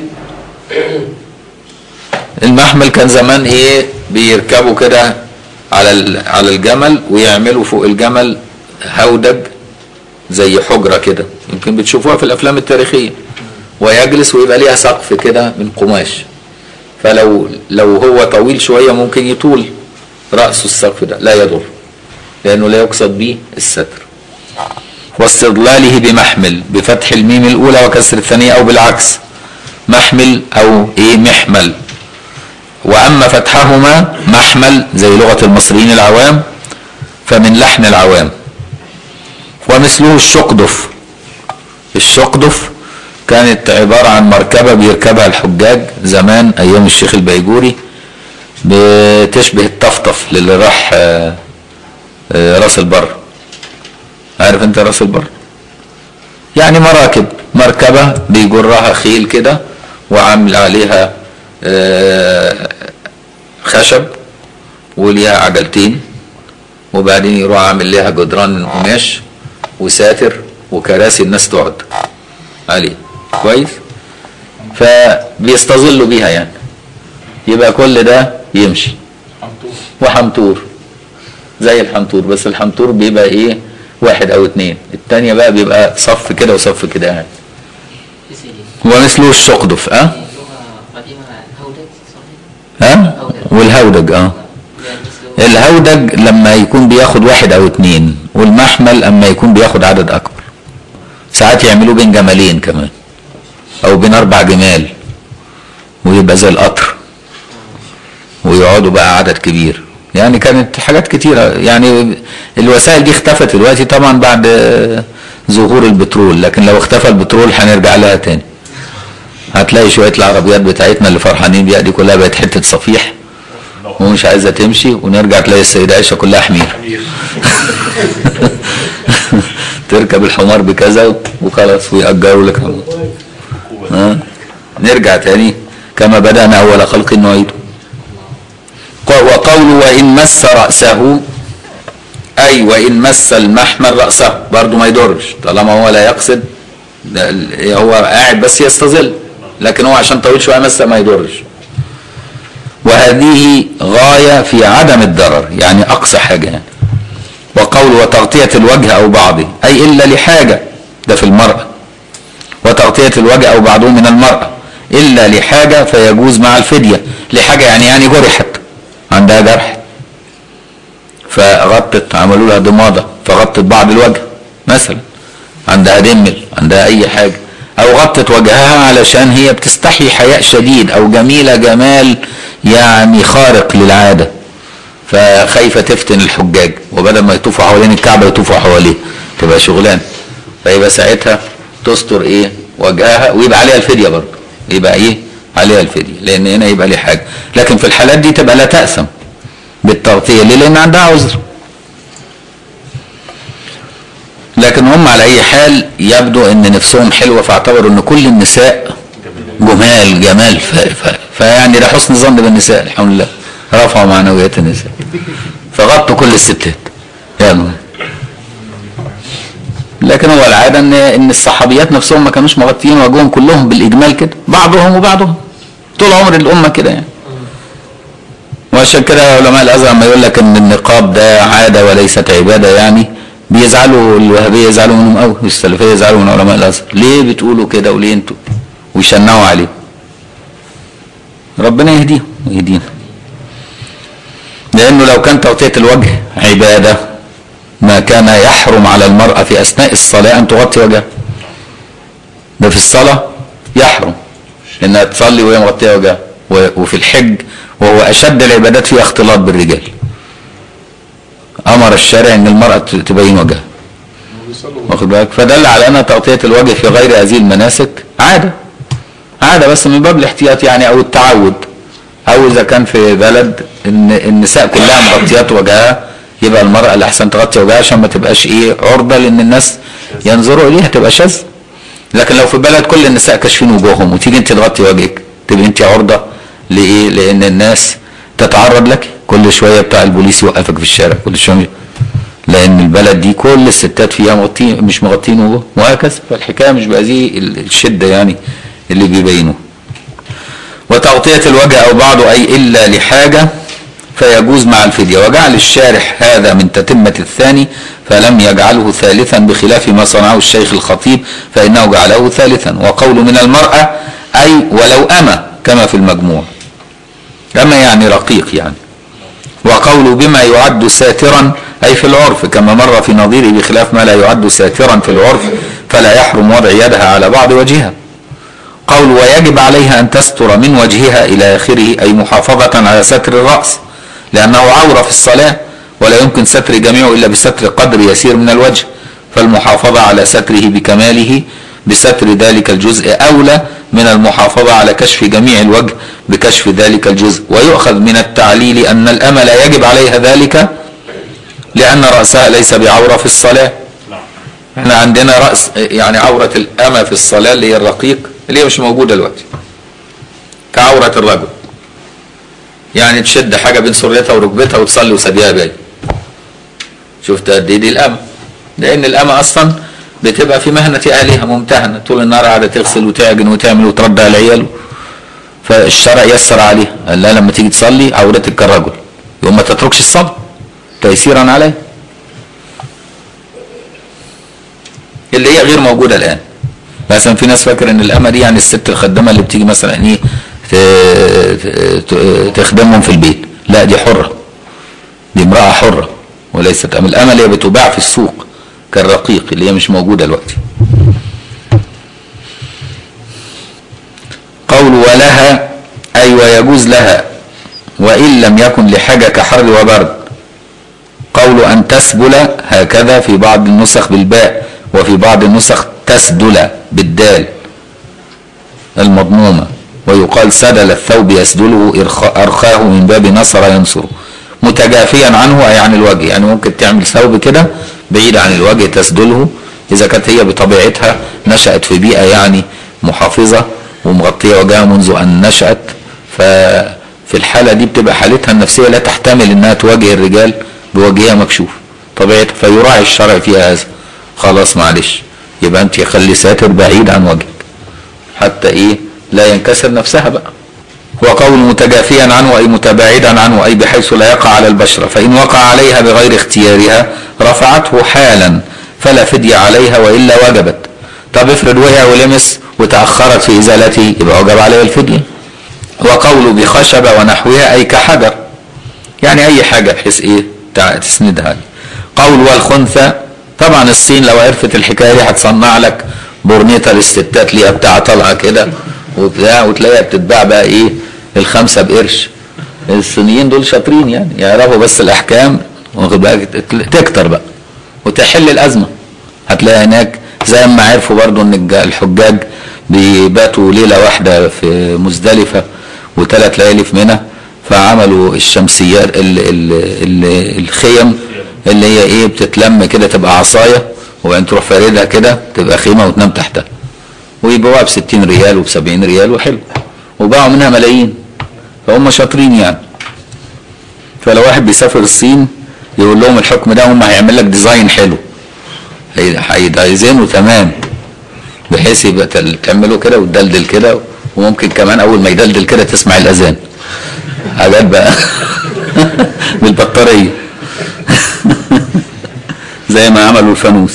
المحمل كان زمان ايه بيركبوا كده على ال- على الجمل ويعملوا فوق الجمل هودج زي حجره كده يمكن بتشوفوها في الافلام التاريخيه ويجلس ويبقى ليها سقف كده من قماش فلو لو هو طويل شويه ممكن يطول راسه السقف ده لا يضر لانه لا يقصد به الستر واستظلاله بمحمل بفتح الميم الاولى وكسر الثانيه او بالعكس محمل او ايه محمل واما فتحهما محمل زي لغه المصريين العوام فمن لحن العوام ومثله الشقدف الشقدف كانت عبارة عن مركبة بيركبها الحجاج زمان أيام الشيخ البيجوري بتشبه الطفطف للي راح آه، آه، راس البر عارف انت راس البر يعني مراكب مركبة بيجرها خيل كده وعامل عليها آه، خشب وليها عجلتين وبعدين يروح عامل لها جدران من قماش وساتر وكراسي الناس تقعد عليه كويس فبيستظلوا بيها يعني يبقى كل ده يمشي وحنطور زي الحنطور بس الحنطور بيبقى ايه واحد او اتنين التانية بقى بيبقى صف كده وصف كده يعني في سيدي ومثله الشقدف ها اللغة قديمة هودج صحيح ها والهودج اه الهودج لما يكون بياخد واحد او اتنين والمحمل اما يكون بياخد عدد اكبر ساعات يعملوه بين جمالين كمان او بين اربع جمال ويبقى زي القطر ويقعدوا بقى عدد كبير يعني كانت حاجات كتيرة يعني الوسائل دي اختفت دلوقتي طبعا بعد ظهور البترول لكن لو اختفى البترول هنرجع لها تاني هتلاقي شوية العربيات بتاعتنا اللي فرحانين بيها دي كلها بقت حتة صفيح ومش عايزة تمشي ونرجع تلاقي السيدة عائشة كلها حمير تركب الحمار بكذا وخلاص ويأجروا لك حمار ها نرجع تاني كما بدأنا أول خلق نعيده وقوله وإن مس رأسه أي وإن مس المحمل رأسه برضه ما يضرش طالما هو لا يقصد ده ال- هو قاعد بس يستظل لكن هو عشان طويل شوية مس ما يضرش وهذه غاية في عدم الضرر يعني أقصى حاجة يعني وقول وتغطية الوجه أو بعضه أي إلا لحاجة ده في المرأة وتغطية الوجه أو بعضه من المرأة إلا لحاجة فيجوز مع الفدية لحاجة يعني يعني جرحت عندها جرح فغطت عملوا لها ضمادة فغطت بعض الوجه مثلا عندها دمل عندها أي حاجة أو غطت وجهها علشان هي بتستحي حياء شديد أو جميلة جمال يعني خارق للعادة فخايفة تفتن الحجاج وبدل ما يطوفوا حوالين الكعبة يطوفوا حواليه تبقى شغلانة فيبقى ساعتها تستر ايه وجهها ويبقى عليها الفدية برضه يبقى ايه عليها الفدية لان هنا يبقى ليه حاجة لكن في الحالات دي تبقى لا تأثم بالتغطية ليه لان عندها عذر لكن هم على اي حال يبدو ان نفسهم حلوة فاعتبروا ان كل النساء جمال جمال ف... ف... فيعني ده حسن ظن بالنساء الحمد لله رفعوا معنويات النساء فغطوا كل الستات يلا لكن هو العاده ان ان الصحابيات نفسهم ما كانوش مغطيين وجوههم كلهم بالاجمال كده بعضهم وبعضهم طول عمر الامه كده يعني وعشان كده علماء الازهر لما يقول لك ان النقاب ده عاده وليست عباده يعني بيزعلوا الوهابيه يزعلوا منهم قوي والسلفيه يزعلوا من علماء الازهر ليه بتقولوا كده وليه انتوا ويشنعوا عليه ربنا يهديهم ويهدينا لانه لو كان تغطيه الوجه عباده ما كان يحرم على المراه في اثناء الصلاه ان تغطي وجهها ده في الصلاه يحرم انها تصلي وهي مغطيه وجهها و- وفي الحج وهو اشد العبادات فيها اختلاط بالرجال امر الشارع ان المراه ت- تبين وجهها واخد بالك فدل على ان تغطيه الوجه في غير هذه المناسك عاده عاده بس من باب الاحتياط يعني او التعود او اذا كان في بلد ان النساء كلها مغطيات وجهها يبقى المراه اللي احسن تغطي وجهها عشان ما تبقاش ايه عرضه لان الناس ينظروا اليها تبقى شاذ لكن لو في بلد كل النساء كاشفين وجوههم وتيجي انت تغطي وجهك تبقى انت عرضه لايه؟ لان الناس تتعرض لك كل شويه بتاع البوليس يوقفك في الشارع كل شويه لان البلد دي كل الستات فيها مغطين مش مغطين وجوه وهكذا فالحكايه مش بهذه الشده يعني اللي بيبينوها وتغطية الوجه أو بعضه أي إلا لحاجة فيجوز مع الفدية وجعل الشارح هذا من تتمة الثاني فلم يجعله ثالثا بخلاف ما صنعه الشيخ الخطيب فإنه جعله ثالثا وقول من المرأة أي ولو أما كما في المجموع أما يعني رقيق يعني وقول بما يعد ساترا أي في العرف كما مر في نظيره بخلاف ما لا يعد ساترا في العرف فلا يحرم وضع يدها على بعض وجهها قول ويجب عليها أن تستر من وجهها إلى آخره أي محافظة على ستر الرأس لأنه عورة في الصلاة ولا يمكن ستر جميعه إلا بستر قدر يسير من الوجه فالمحافظة على ستره بكماله بستر ذلك الجزء أولى من المحافظة على كشف جميع الوجه بكشف ذلك الجزء ويؤخذ من التعليل أن الأمة لا يجب عليها ذلك لأن رأسها ليس بعورة في الصلاة احنا عندنا رأس يعني عورة الأمة في الصلاة اللي هي الرقيق اللي هي مش موجودة دلوقتي كعورة الرجل يعني تشد حاجة بين سريتها وركبتها وتصلي وسابيها باين شفت قد ايه دي الأمة لأن الأمة أصلا بتبقى في مهنة أهلها ممتهنة طول النهار قاعدة تغسل وتعجن وتعمل وترضع العيال فالشرع يسر عليها قال لها لما تيجي تصلي عورتك كالرجل يقوم ما تتركش الصلاة تيسيرا عليه اللي هي غير موجودة الآن مثلا في ناس فاكر ان الأمة دي يعني الست الخدامة اللي بتيجي مثلا ايه ت- ت- ت- تخدمهم في البيت لا دي حرة دي امرأة حرة وليست أمل الأمل هي بتباع في السوق كالرقيق اللي هي مش موجودة دلوقتي قول ولها أي ويجوز لها وإن لم يكن لحاجة كحر وبرد قول أن تسبل هكذا في بعض النسخ بالباء وفي بعض النسخ تسدل بالدال المضمومة ويقال سدل الثوب يسدله إرخ- أرخاه من باب نصر ينصر متجافيا عنه أي عن الوجه يعني ممكن تعمل ثوب كده بعيد عن الوجه تسدله إذا كانت هي بطبيعتها نشأت في بيئة يعني محافظة ومغطية وجهها منذ أن نشأت ففي الحالة دي بتبقى حالتها النفسية لا تحتمل إنها تواجه الرجال بوجهها مكشوف طبيعتها فيراعي الشرع فيها هذا خلاص معلش يبقى أنت خلي ساتر بعيد عن وجهك حتى ايه لا ينكسر نفسها بقى وقول متجافيا عنه اي متباعدا عنه اي بحيث لا يقع على البشره فان وقع عليها بغير اختيارها رفعته حالا فلا فدية عليها والا وجبت طب افرض وقع ولمس وتاخرت في ازالته يبقى وجب عليها الفديه وقول بخشبه ونحوها اي كحجر يعني اي حاجه بحيث ايه تع- تسندها قول والخنثى طبعا الصين لو عرفت الحكايه دي هتصنع لك بورنيطه للستات ليها بتاع طالعه كده وبتاع وتلاقيها بتتباع بقى ايه الخمسه بقرش الصينيين دول شاطرين يعني يعرفوا بس الاحكام واخد بالك تكتر بقى وتحل الازمه هتلاقي هناك زي ما عرفوا برضو ان الج- الحجاج بيباتوا ليله واحده في مزدلفه وثلاث ليالي في منى فعملوا الشمسيات ال ال ال الخيم اللي هي ايه بتتلم كده تبقى عصايه وبعدين تروح فاردها كده تبقى خيمه وتنام تحتها ويبيعوها ب 60 ريال وب 70 ريال وحلو وباعوا منها ملايين فهم شاطرين يعني فلو واحد بيسافر الصين يقول لهم الحكم ده هم هيعمل لك ديزاين حلو هي- هيديزينه تمام بحيث يبقى تل- تعمله كده وتدلدل كده وممكن كمان اول ما يدلدل كده تسمع الاذان حاجات بقى بالبطاريه زي ما عملوا الفانوس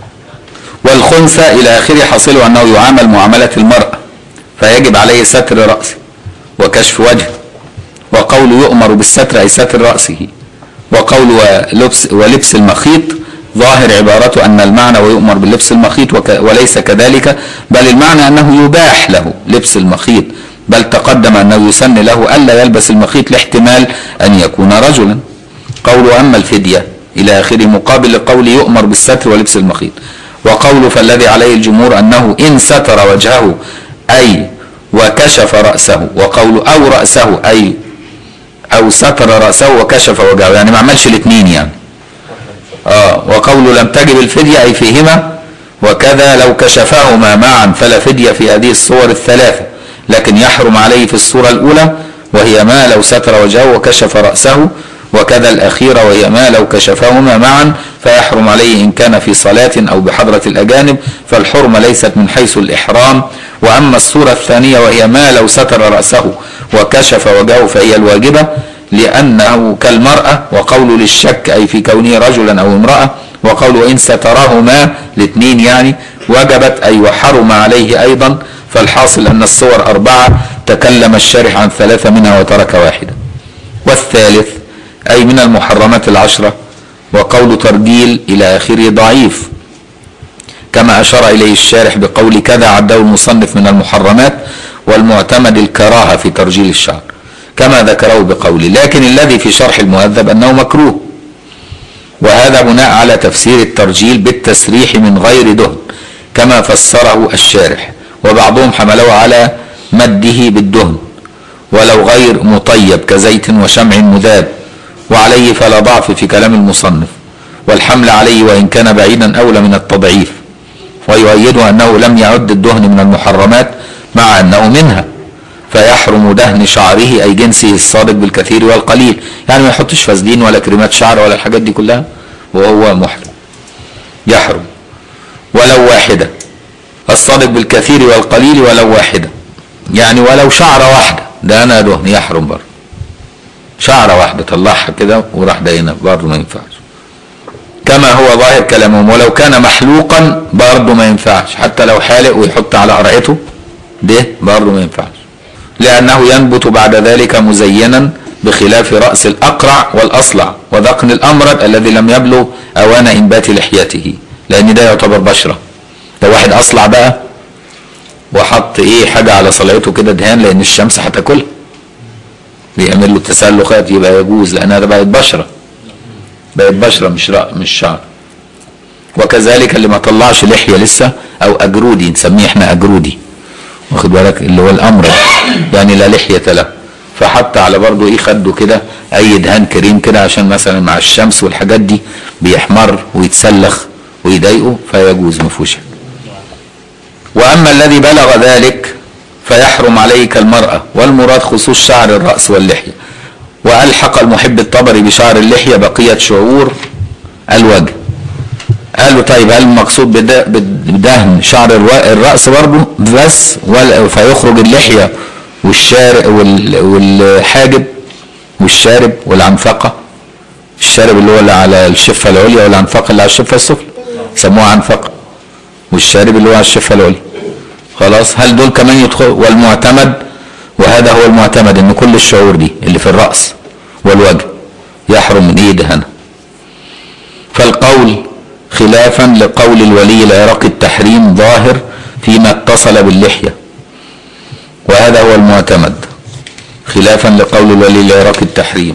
والخنثى الى اخره حاصله انه يعامل معامله المراه فيجب عليه ستر راسه وكشف وجهه وقول يؤمر بالستر اي ستر راسه وقول ولبس ولبس المخيط ظاهر عبارته ان المعنى ويؤمر باللبس المخيط وك وليس كذلك بل المعنى انه يباح له لبس المخيط بل تقدم انه يسن له الا يلبس المخيط لاحتمال ان يكون رجلا قول اما الفديه الى اخره مقابل لقول يؤمر بالستر ولبس المخيط وقول فالذي عليه الجمهور انه ان ستر وجهه اي وكشف راسه وقول او راسه اي او ستر راسه وكشف وجهه يعني ما عملش الاثنين يعني اه وقول لم تجب الفدية أي فيهما وكذا لو كشفهما معا فلا فدية في هذه الصور الثلاثة لكن يحرم عليه في الصورة الأولى وهي ما لو ستر وجهه وكشف رأسه وكذا الأخيرة وهي ما لو كشفهما معا فيحرم عليه إن كان في صلاة أو بحضرة الأجانب فالحرمة ليست من حيث الإحرام وأما الصورة الثانية وهي ما لو ستر رأسه وكشف وجهه فهي الواجبة لأنه كالمرأة وقول للشك أي في كونه رجلا أو امرأة وقول إن سترهما الاثنين يعني وجبت أي وحرم عليه أيضا فالحاصل أن الصور أربعة تكلم الشارح عن ثلاثة منها وترك واحدة والثالث أي من المحرمات العشرة وقول ترجيل إلى آخره ضعيف كما أشار إليه الشارح بقول كذا عده المصنف من المحرمات والمعتمد الكراهة في ترجيل الشعر كما ذكره بقوله لكن الذي في شرح المهذب أنه مكروه وهذا بناء على تفسير الترجيل بالتسريح من غير دهن كما فسره الشارح وبعضهم حمله على مده بالدهن ولو غير مطيب كزيت وشمع مذاب وعليه فلا ضعف في كلام المصنف والحمل عليه وإن كان بعيدا أولى من التضعيف ويؤيد أنه لم يعد الدهن من المحرمات مع أنه منها فيحرم دهن شعره أي جنسه الصادق بالكثير والقليل يعني ما يحطش فازلين ولا كريمات شعر ولا الحاجات دي كلها وهو محرم يحرم ولو واحدة الصادق بالكثير والقليل ولو واحدة يعني ولو شعرة واحدة ده أنا دهن يحرم برضه شعرة واحدة طلعها كده وراح دينا برضه ما ينفعش كما هو ظاهر كلامهم ولو كان محلوقا برضه ما ينفعش حتى لو حالق ويحط على قرعته ده برضه ما ينفعش لأنه ينبت بعد ذلك مزينا بخلاف رأس الأقرع والأصلع وذقن الأمرد الذي لم يبلغ أوان إنبات لحيته لأن ده يعتبر بشرة ده واحد أصلع بقى وحط إيه حاجة على صلعته كده دهان لأن الشمس هتاكلها بيعمل له تسلخات يبقى يجوز لأنها ده بقت بشرة بقت بشرة مش رأ مش شعر وكذلك اللي ما طلعش لحية لسه أو أجرودي نسميه احنا أجرودي واخد بالك اللي هو الأمر يعني لا لحية له فحط على برضه ايه خده كده اي دهان كريم كده عشان مثلا مع الشمس والحاجات دي بيحمر ويتسلخ ويضايقه فيجوز ما فيهوش حاجة. واما الذي بلغ ذلك فيحرم عليه كالمرأة والمراد خصوص شعر الرأس واللحية وألحق المحب الطبري بشعر اللحية بقية شعور الوجه قالوا طيب هل المقصود بده- بدهن شعر الوا- الرأس برضه بس ولا فيخرج اللحية والشارب وال- والحاجب والشارب والعنفقة الشارب اللي هو اللي على الشفة العليا والعنفقة اللي على الشفة السفلى سموها عنفقة والشارب اللي هو على الشفة العليا خلاص هل دول كمان يدخل والمعتمد وهذا هو المعتمد ان كل الشعور دي اللي في الرأس والوجه يحرم من ايه دهنها فالقول خلافا لقول الولي العراقي التحريم ظاهر فيما اتصل باللحية وهذا هو المعتمد خلافا لقول الولي العراقي التحريم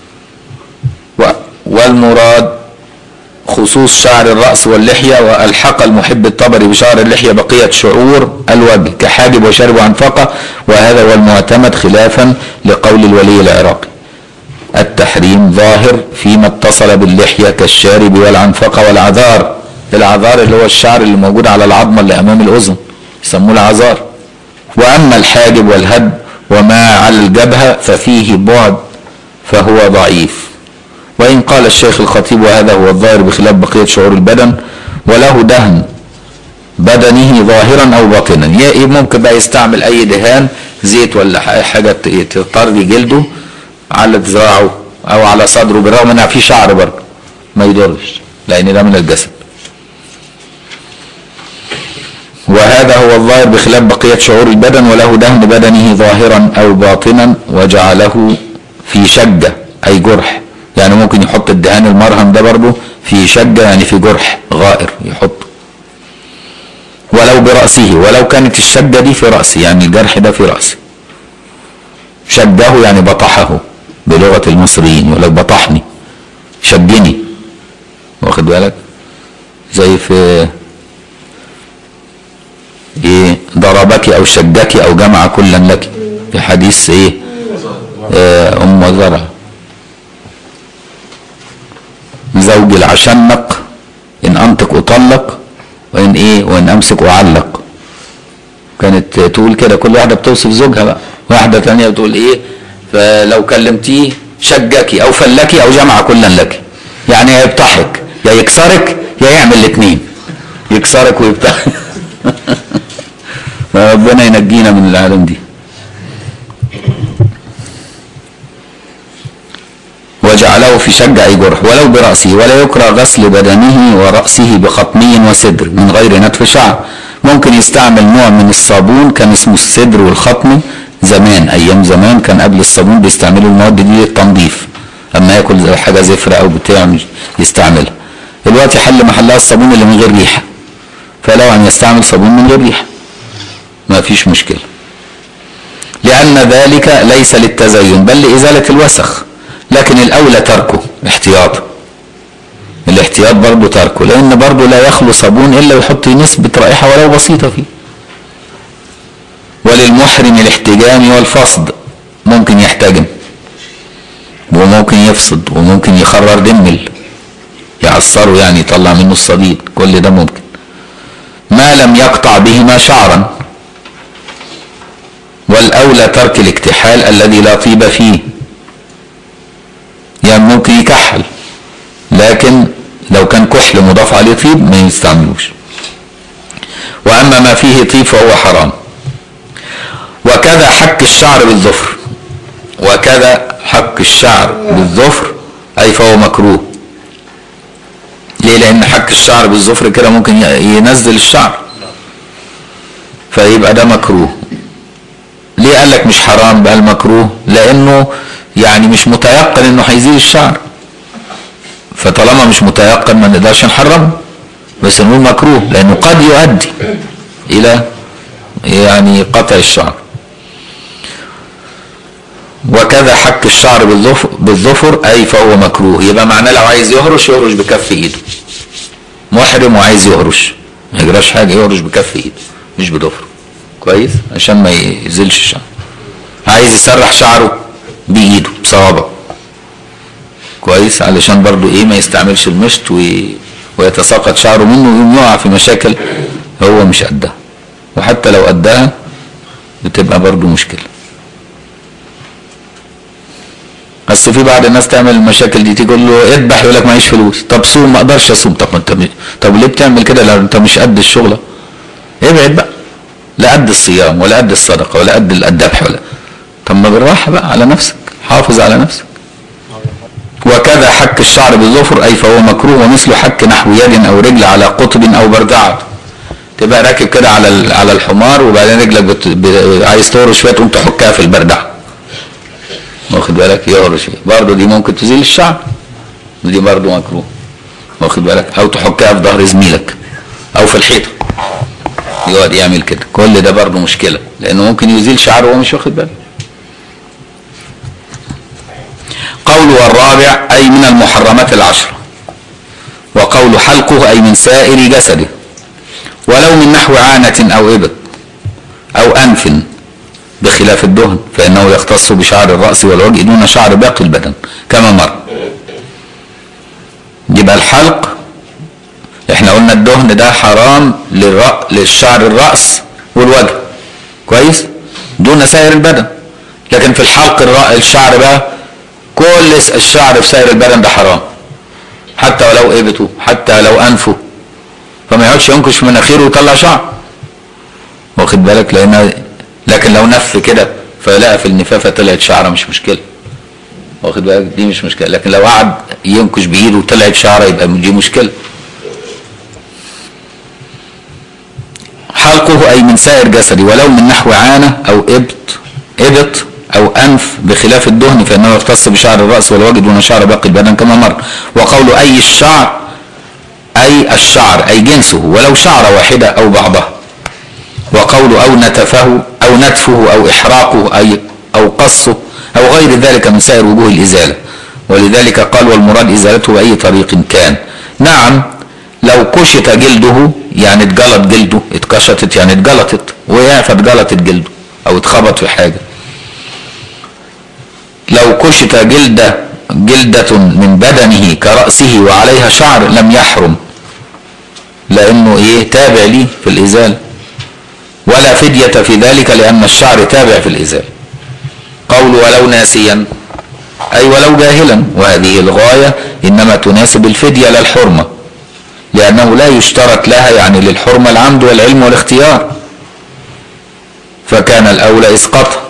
و- والمراد خصوص شعر الرأس واللحية وألحق المحب الطبري بشعر اللحية بقية شعور الوجه كحاجب وشارب وعنفقة وهذا هو المعتمد خلافا لقول الولي العراقي التحريم ظاهر فيما اتصل باللحية كالشارب والعنفقة والعذار العذار اللي هو الشعر اللي موجود على العظمة اللي أمام الأذن يسموه العذار وأما الحاجب والهد وما على الجبهة ففيه بعد فهو ضعيف وإن قال الشيخ الخطيب وهذا هو الظاهر بخلاف بقية شعور البدن وله دهن بدنه ظاهرا أو باطنا يا إيه ممكن بقى يستعمل أي دهان زيت ولا ح- حاجة ت- تطري جلده على ذراعه أو على صدره بالرغم إنها في شعر برضه ما يضرش لأن ده من الجسد وهذا هو الظاهر بخلاف بقية شعور البدن وله دهن بدنه ظاهرا أو باطنا وجعله في شجة أي جرح يعني ممكن يحط الدهان المرهم ده برضه في شجة يعني في جرح غائر يحطه ولو برأسه ولو كانت الشجة دي في رأسه يعني الجرح ده في رأسه شجه يعني بطحه بلغة المصريين يقول لك بطحني شجني واخد بالك زي في ايه ضربك او شجك او جمع كلا لك في حديث ايه آه ام زرع زوج العشنق ان انطق اطلق وان ايه وان امسك اعلق كانت تقول كده كل واحده بتوصف زوجها بقى واحده تانية بتقول ايه فلو كلمتيه شجكي او فلكي او جمع كلا لك يعني يا يبطحك يا يكسرك يا يعمل الاثنين يكسرك ويبطحك فربنا ينجينا من العالم دي وجعله في شجع جرح ولو برأسه ولا يكره غسل بدنه ورأسه بخطمي وسدر من غير نتف شعر ممكن يستعمل نوع من الصابون كان اسمه السدر والخطم زمان ايام زمان كان قبل الصابون بيستعملوا المواد دي للتنظيف اما ياكل زي حاجه زفره او بتاع مش يستعملها دلوقتي حل محلها الصابون اللي من غير ريحه فلو ان يستعمل صابون من غير ريحه ما فيش مشكله لأن ذلك ليس للتزين بل لإزالة الوسخ لكن الأولى تركه احتياطا الاحتياط برضه تركه لأن برضه لا يخلو صابون إلا يحط نسبة رائحة ولو بسيطة فيه وللمحرم الاحتجام والفصد ممكن يحتجم وممكن يفصد وممكن يخرر دمل يعصره يعني يطلع منه الصديد كل ده ممكن ما لم يقطع بهما شعرا والأولى ترك الاكتحال الذي لا طيب فيه يعني ممكن يكحل لكن لو كان كحل مضاف عليه طيب ما يستعملوش وأما ما فيه طيب فهو حرام وكذا حك الشعر بالظفر وكذا حك الشعر بالظفر أي فهو مكروه ليه لأن حك الشعر بالظفر كده ممكن ي- ينزل الشعر فيبقى ده مكروه ليه ليه قال لك مش حرام بقى المكروه لانه يعني مش متيقن انه هيزيل الشعر فطالما مش متيقن ما نقدرش نحرمه بس نقول مكروه لانه قد يؤدي الى يعني قطع الشعر وكذا حك الشعر بالظفر, بالظفر اي فهو مكروه يبقى معناه لو عايز يهرش يهرش بكف ايده محرم وعايز يهرش ما يجراش حاجه يهرش بكف ايده مش بضفره كويس عشان ما يزيلش الشعر عايز يسرح شعره بايده بصوابعه كويس علشان برضو ايه ما يستعملش المشط وي... ويتساقط شعره منه ويقوم يقع في مشاكل هو مش قدها وحتى لو قدها بتبقى برضو مشكله بس في بعض الناس تعمل المشاكل دي تقول له اذبح يقول لك معيش فلوس طب صوم ما اقدرش اصوم طب ما انت مش- طب ليه بتعمل كده لو انت مش قد الشغله ابعد بقى لا قد الصيام ولا قد الصدقه ولا قد الذبح ولا طب ما بالراحه بقى على نفسك حافظ على نفسك وكذا حك الشعر بالظفر اي فهو مكروه ومثل حك نحو يد او رجل على قطب او بردعه تبقى راكب كده على ال- على الحمار وبعدين رجلك بت... ب... عايز تهرش شويه تقوم تحكها في البردعه واخد بالك يهرش فيه برضه دي ممكن تزيل الشعر ودي برضه مكروه واخد بالك او تحكها في ظهر زميلك او في الحيطه يقعد يعمل كده كل ده برضه مشكله لانه ممكن يزيل شعره وهو مش واخد باله قوله الرابع أي من المحرمات العشرة وقول حلقه أي من سائر جسده ولو من نحو عانة أو إبط أو أنف بخلاف الدهن فإنه يختص بشعر الرأس والوجه دون شعر باقي البدن كما مر يبقى الحلق احنا قلنا الدهن ده حرام للرأ... للشعر الرأس والوجه كويس دون سائر البدن لكن في الحلق الرأ... الشعر بقى كل الشعر في سائر البدن ده حرام حتى ولو ابته حتى لو انفه فما يقعدش ينكش في مناخيره ويطلع شعر واخد بالك لان لكن لو نف كده فلقى في النفافه طلعت شعره مش مشكله واخد بالك دي مش مشكله لكن لو قعد ينكش بايده وطلعت شعره يبقى دي مشكله حلقه اي من سائر جسدي ولو من نحو عانه او ابط ابط او انف بخلاف الدهن فانه يختص بشعر الراس والوجه دون شعر باقي البدن كما مر وقول اي الشعر اي الشعر اي جنسه ولو شعره واحده او بعضها وقول او نتفه او نتفه او احراقه اي او قصه او غير ذلك من سائر وجوه الازاله ولذلك قال والمراد ازالته باي طريق كان نعم لو كشط جلده يعني اتجلط جلده اتكشطت يعني اتجلطت وقع فاتجلطت جلده او اتخبط في حاجه لو كشط جلدة جلدة من بدنه كرأسه وعليها شعر لم يحرم لأنه إيه تابع ليه في الإزالة ولا فدية في ذلك لأن الشعر تابع في الإزالة قول ولو ناسيا أي ولو جاهلا وهذه الغاية إنما تناسب الفدية لا الحرمة لأنه لا يشترط لها يعني للحرمة العمد والعلم والاختيار فكان الأولى إسقاطها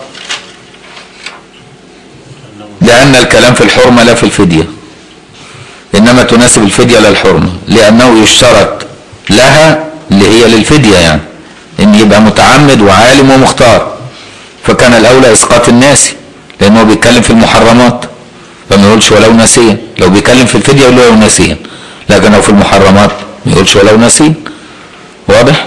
لأن الكلام في الحرمة لا في الفدية إنما تناسب الفدية لا الحرمة لأنه يشترط لها اللي هي للفدية يعني إن يبقى متعمد وعالم ومختار فكان الأولى إسقاط الناس لأنه بيتكلم في المحرمات فما يقولش ولو ناسيا لو بيتكلم في الفدية يقول ولو ناسيا لكن لو في المحرمات ما يقولش ولو ناسيا واضح؟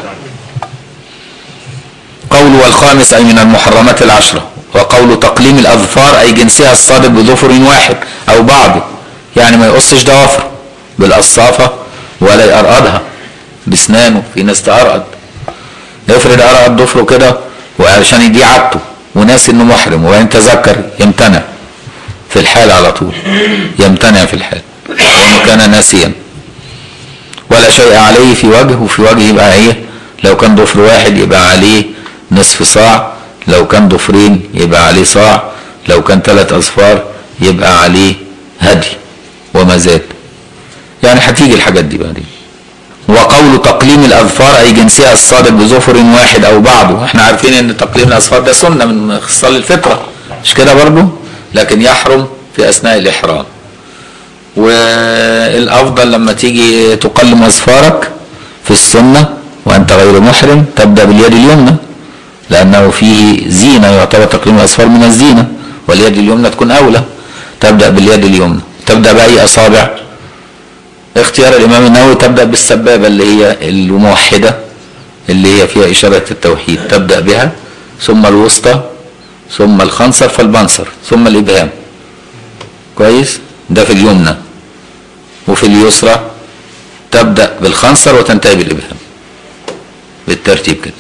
قول والخامس أي من المحرمات العشرة وقول تقليم الأظفار أي جنسها الصادق بظفر واحد أو بعض يعني ما يقصش ضوافره بالقصافة ولا يقرقضها بسنانه في ناس تقرقض افرض قرقض ضفره كده وعشان دي عادته وناس انه محرم وبعدين تذكر يمتنع في الحال على طول يمتنع في الحال لانه كان ناسيا ولا شيء عليه في وجهه وفي وجهه يبقى ايه لو كان ضفر واحد يبقى عليه نصف صاع لو كان ضفرين يبقى عليه صاع لو كان ثلاث اصفار يبقى عليه هدي وما زاد يعني هتيجي الحاجات دي بعدين وقول تقليم الاظفار اي جنسها الصادق بظفر واحد او بعضه احنا عارفين ان تقليم الاظفار ده سنه من خصال الفطره مش كده برضه لكن يحرم في اثناء الاحرام والافضل لما تيجي تقلم اظفارك في السنه وانت غير محرم تبدا باليد اليمنى لأنه فيه زينة يعتبر تقليم الأصفار من الزينة واليد اليمنى تكون أولى تبدأ باليد اليمنى تبدأ بأي أصابع اختيار الإمام النووي تبدأ بالسبابة اللي هي الموحدة اللي هي فيها إشارة التوحيد تبدأ بها ثم الوسطى ثم الخنصر فالبنصر ثم الإبهام كويس ده في اليمنى وفي اليسرى تبدأ بالخنصر وتنتهي بالإبهام بالترتيب كده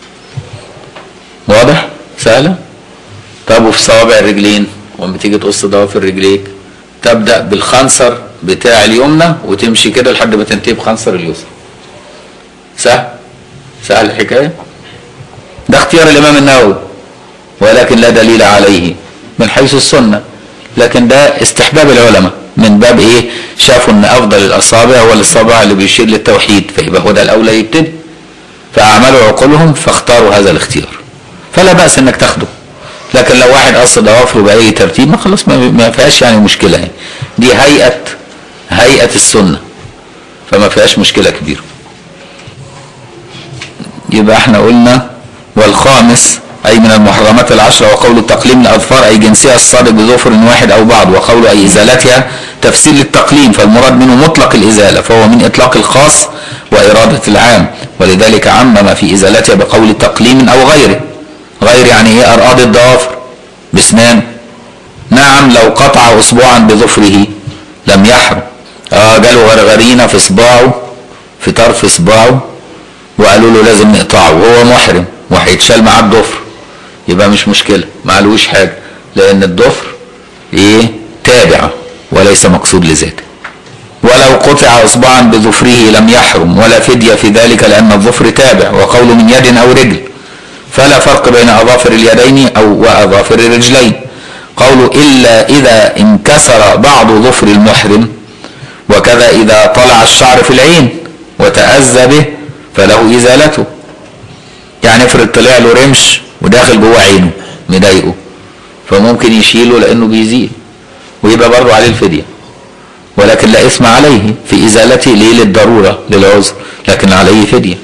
واضح سهلة طب وفي صوابع الرجلين ولما تيجي تقص ضوافر رجليك تبدأ بالخنصر بتاع اليمنى وتمشي كده لحد ما تنتهي بخنصر اليسرى سهل سهل الحكاية ده اختيار الإمام النووي ولكن لا دليل عليه من حيث السنة لكن ده استحباب العلماء من باب ايه شافوا ان افضل الاصابع هو الاصابع اللي بيشير للتوحيد فيبقى هو ده الاولى يبتدي فاعملوا عقولهم فاختاروا هذا الاختيار فلا باس انك تاخده لكن لو واحد قص ضوافره باي ترتيب ما خلاص ما ما فيهاش يعني مشكله يعني دي هيئه هيئه السنه فما فيهاش مشكله كبيره يبقى احنا قلنا والخامس أي من المحرمات العشرة وقول التقليم الأظفار أي جنسها الصادق بظفر واحد أو بعض وقول أي إزالتها تفسير للتقليم فالمراد منه مطلق الإزالة فهو من إطلاق الخاص وإرادة العام ولذلك عمم في إزالتها بقول تقليم أو غيره غير يعني إيه أرقاد الضوافر بسنان نعم لو قطع أصبعا بظفره لم يحرم آه جاله غرغرينة في صباعه في طرف صباعه وقالوا له لازم نقطعه وهو محرم وهيتشال معاه الضفر يبقى مش مشكلة معلوش حاجة لأن الضفر إيه تابع وليس مقصود لذاته ولو قطع إصبعا بظفره لم يحرم ولا فدية في ذلك لأن الظفر تابع وقول من يد أو رجل فلا فرق بين أظافر اليدين أو وأظافر الرجلين قول إلا إذا انكسر بعض ظفر المحرم وكذا إذا طلع الشعر في العين وتأذى به فله إزالته يعني افرض طلع له رمش وداخل جوه عينه مضايقه فممكن يشيله لانه بيزيل ويبقى برضه عليه الفديه ولكن لا اثم عليه في ازالته ليه للضروره للعذر لكن عليه فديه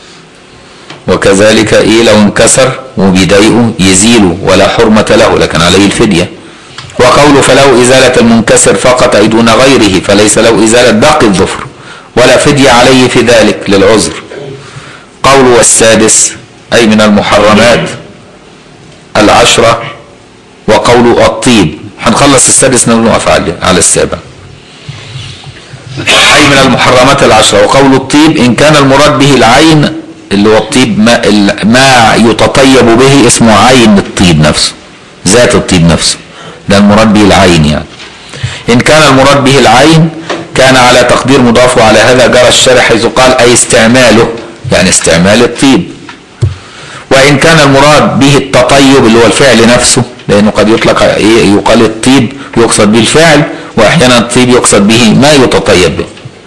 وكذلك ايه لو انكسر وبيضايقه يزيله ولا حرمه له لكن عليه الفديه وقوله فله ازاله المنكسر فقط اي دون غيره فليس له ازاله باقي الظفر ولا فديه عليه في ذلك للعذر قول والسادس أي من المحرمات العشرة وقول الطيب هنخلص السادس نقف على السابع أي من المحرمات العشرة وقول الطيب إن كان المراد به العين اللي هو الطيب ما, ما يتطيب به اسمه عين الطيب نفسه ذات الطيب نفسه ده المراد به العين يعني إن كان المراد به العين كان على تقدير مضاف وعلى هذا جرى الشارع حيث قال أي استعماله يعني استعمال الطيب وإن كان المراد به التطيب اللي هو الفعل نفسه لأنه قد يطلق يقال الطيب يقصد به الفعل وأحيانا الطيب يقصد به ما يتطيب به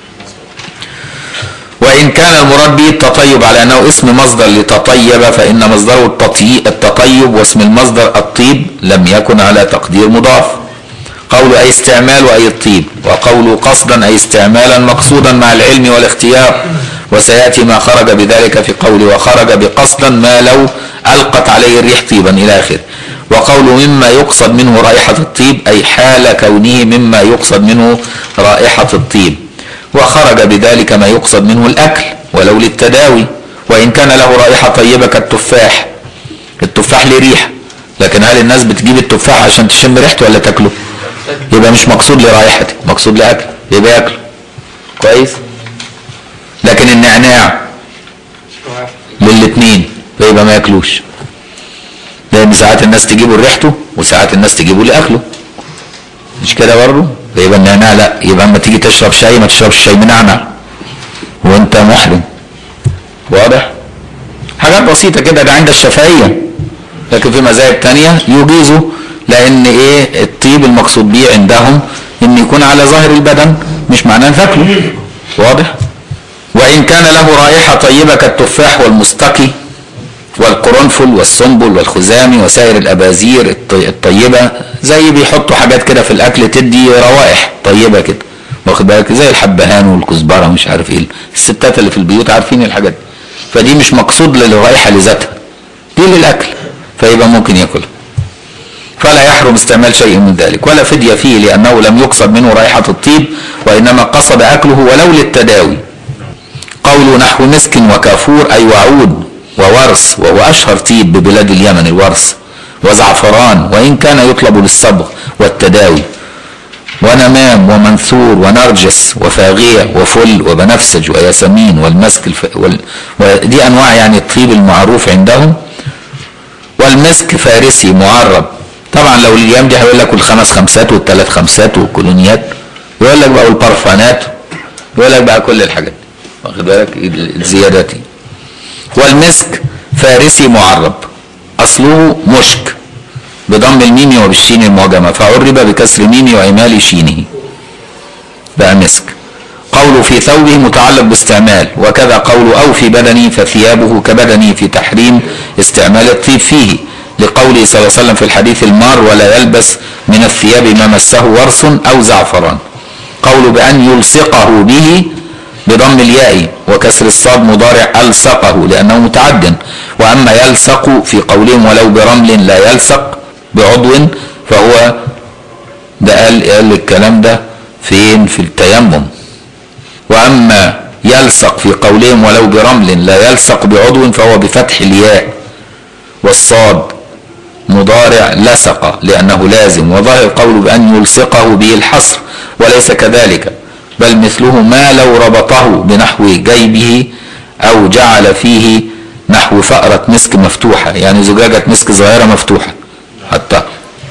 وإن كان المراد به التطيب على أنه اسم مصدر لتطيب فإن مصدره التطيب واسم المصدر الطيب لم يكن على تقدير مضاف قول أي استعمال أي الطيب وقول قصدا أي استعمالا مقصودا مع العلم والاختيار وسيأتي ما خرج بذلك في قول وخرج بقصدا ما لو ألقت عليه الريح طيبا إلى آخره وقول مما يقصد منه رائحة الطيب أي حال كونه مما يقصد منه رائحة الطيب وخرج بذلك ما يقصد منه الأكل ولو للتداوي وإن كان له رائحة طيبة كالتفاح التفاح ليه ريحة لكن هل الناس بتجيب التفاح عشان تشم ريحته ولا تاكله يبقى مش مقصود لرائحته مقصود لأكل يبقى ياكله كويس لكن النعناع للاثنين فيبقى ما ياكلوش لان ساعات الناس تجيبه لريحته وساعات الناس تجيبه لاكله مش كده برضه فيبقى النعناع لا يبقى اما تيجي تشرب شاي ما تشربش شاي منعنع وانت محرم واضح حاجات بسيطة كده ده عند الشافعية لكن في مذاهب تانية يجيزوا لأن إيه الطيب المقصود به عندهم إن يكون على ظاهر البدن مش معناه تاكله واضح؟ وإن كان له رائحة طيبة كالتفاح والمستقي والقرنفل والسنبل والخزامي وسائر الأبازير الطيبة زي بيحطوا حاجات كده في الأكل تدي روائح طيبة كده واخد بالك زي الحبهان والكزبرة ومش عارف ايه الستات اللي في البيوت عارفين الحاجات دي فدي مش مقصود للرائحة لذاتها دي للاكل فيبقى ممكن ياكلها فلا يحرم استعمال شيء من ذلك ولا فدية فيه لأنه لم يقصد منه رائحة الطيب وإنما قصد أكله ولو للتداوي قول نحو مسك وكافور أي وعود وورس وهو أشهر طيب ببلاد اليمن الورس وزعفران وإن كان يطلب للصبغ والتداوي ونمام ومنثور ونرجس وفاغية وفل وبنفسج وياسمين والمسك الف... وال... ودي أنواع يعني الطيب المعروف عندهم والمسك فارسي معرب طبعا لو الايام دي هيقول لك الخمس خمسات والثلاث خمسات والكولونيات يقول لك بقى والبرفانات يقول لك بقى كل الحاجات دي واخد بالك الزيادات دي والمسك فارسي معرب اصله مشك بضم الميم وبالشين المعجمه فعرب بكسر ميم وإمال شينه بقى مسك قول في ثوبه متعلق باستعمال وكذا قول أو في بدني فثيابه كبدني في تحريم استعمال الطيب فيه لقوله صلى الله عليه وسلم في الحديث المار ولا يلبس من الثياب ما مسه ورس أو زعفران قول بأن يلصقه به بضم الياء وكسر الصاد مضارع ألصقه لأنه متعد وأما يلصق في قولهم ولو برمل لا يلصق بعضو فهو ده قال, قال الكلام ده فين في التيمم وأما يلصق في قولهم ولو برمل لا يلصق بعضو فهو بفتح الياء والصاد مضارع لصق لأنه لازم وظاهر القول بأن يلصقه به الحصر وليس كذلك بل مثله ما لو ربطه بنحو جيبه أو جعل فيه نحو فأرة مسك مفتوحة يعني زجاجة مسك صغيرة مفتوحة حتى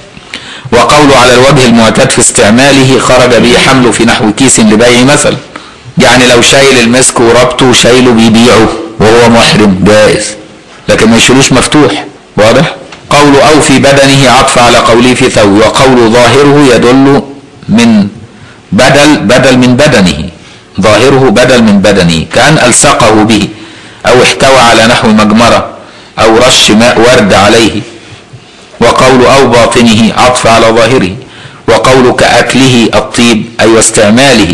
وقول على الوجه المعتاد في استعماله خرج به حمله في نحو كيس لبيع مثلا يعني لو شايل المسك وربطه وشايله بيبيعه وهو محرم جائز لكن ما يشيلوش مفتوح واضح قول أو في بدنه عطف على قوله في ثوب وقول ظاهره يدل من بدل بدل من بدنه ظاهره بدل من بدنه كأن ألصقه به أو احتوى على نحو مجمرة أو رش ماء ورد عليه وقول أو باطنه عطف على ظاهره وقول كأكله الطيب أي واستعماله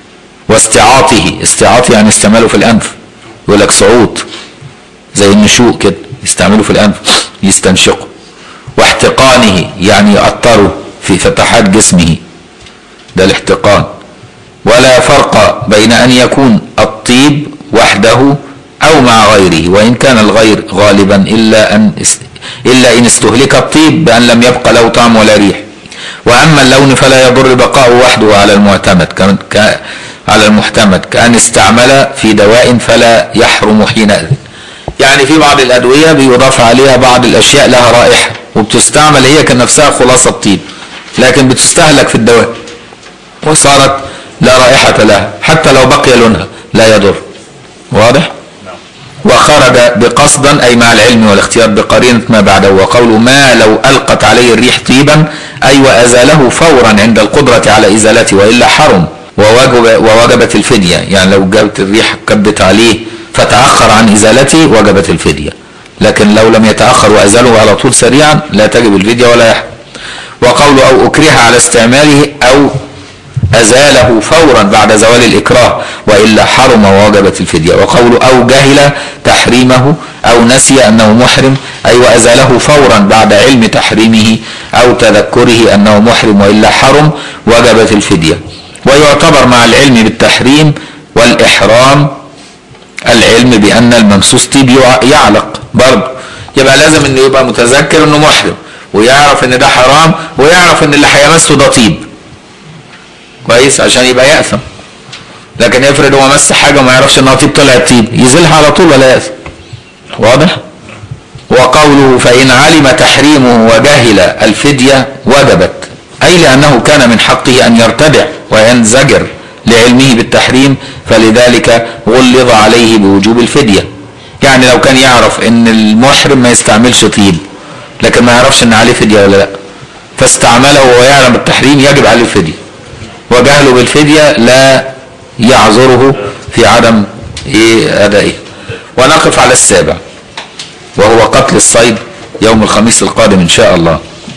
واستعاطه استعاطه يعني استعماله في الأنف يقول لك صعود زي النشوء كده يستعمله في الأنف يستنشقه واحتقانه يعني يأطره في فتحات جسمه ده الاحتقان ولا فرق بين أن يكون الطيب وحده أو مع غيره وإن كان الغير غالبا إلا أن إلا إن استهلك الطيب بأن لم يبق له طعم ولا ريح وأما اللون فلا يضر بقاؤه وحده على المعتمد ك... على المحتمد كأن استعمل في دواء فلا يحرم حينئذ يعني في بعض الأدوية بيضاف عليها بعض الأشياء لها رائحة وبتستعمل هي كنفسها خلاصة طيب لكن بتستهلك في الدواء وصارت لا رائحة لها حتى لو بقي لونها لا يضر واضح؟ وخرج بقصدا أي مع العلم والاختيار بقرينة ما بعده وقوله ما لو ألقت عليه الريح طيبا أي وأزاله فورا عند القدرة على إزالته وإلا حرم ووجب ووجبت الفدية يعني لو جابت الريح كبت عليه فتأخر عن إزالته وجبت الفدية لكن لو لم يتأخر وأزاله على طول سريعا لا تجب الفدية ولا يحرم وقوله أو أكره على استعماله أو أزاله فورا بعد زوال الإكراه وإلا حرم ووجبت الفدية وقوله أو جهل تحريمه أو نسي أنه محرم أي وأزاله فورا بعد علم تحريمه أو تذكره أنه محرم وإلا حرم وجبت الفدية ويعتبر مع العلم بالتحريم والإحرام العلم بأن الممسوس طيب يعلق برضه يبقى لازم انه يبقى متذكر انه محرم ويعرف ان ده حرام ويعرف ان اللي هيمسه ده طيب كويس عشان يبقى يأثم لكن افرض هو مس حاجه وما يعرفش انها طيب طلعت طيب يزيلها على طول ولا يأثم واضح وقوله فإن علم تحريمه وجهل الفدية وجبت أي لأنه كان من حقه أن يرتدع وينزجر لعلمه بالتحريم فلذلك غلظ عليه بوجوب الفدية يعني لو كان يعرف ان المحرم ما يستعملش طيب لكن ما يعرفش ان عليه فدية ولا لا فاستعمله وهو يعلم التحريم يجب عليه الفدية وجهله بالفدية لا يعذره في عدم ايه ادائه ونقف على السابع وهو قتل الصيد يوم الخميس القادم ان شاء الله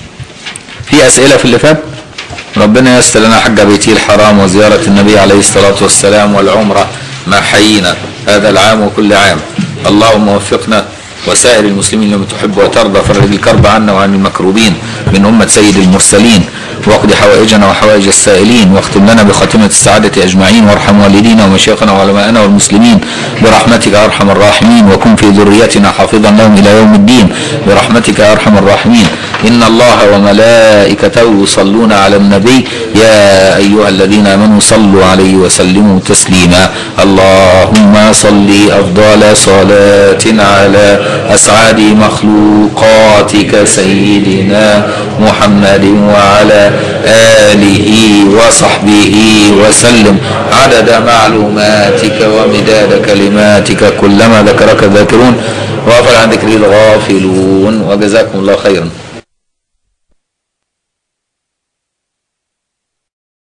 في اسئلة في اللي فات ربنا ييسر لنا حج بيته الحرام وزيارة النبي عليه الصلاة والسلام والعمرة ما حيينا هذا العام وكل عام اللهم وفقنا وسائر المسلمين لما تحب وترضى فرج الكرب عنا وعن المكروبين من أمة سيد المرسلين واقض حوائجنا وحوائج السائلين واختم لنا بخاتمة السعادة أجمعين وارحم والدينا ومشايخنا وعلماءنا والمسلمين برحمتك يا أرحم الراحمين وكن في ذريتنا حافظا لهم إلى يوم الدين برحمتك يا أرحم الراحمين إن الله وملائكته يصلون على النبي يا أيها الذين آمنوا صلوا عليه وسلموا تسليما اللهم صل أفضل صلاة على أسعد مخلوقاتك سيدنا محمد وعلى آله وصحبه وسلم عدد معلوماتك ومداد كلماتك كلما ذكرك الذاكرون وغفل عن ذكر الغافلون وجزاكم الله خيرا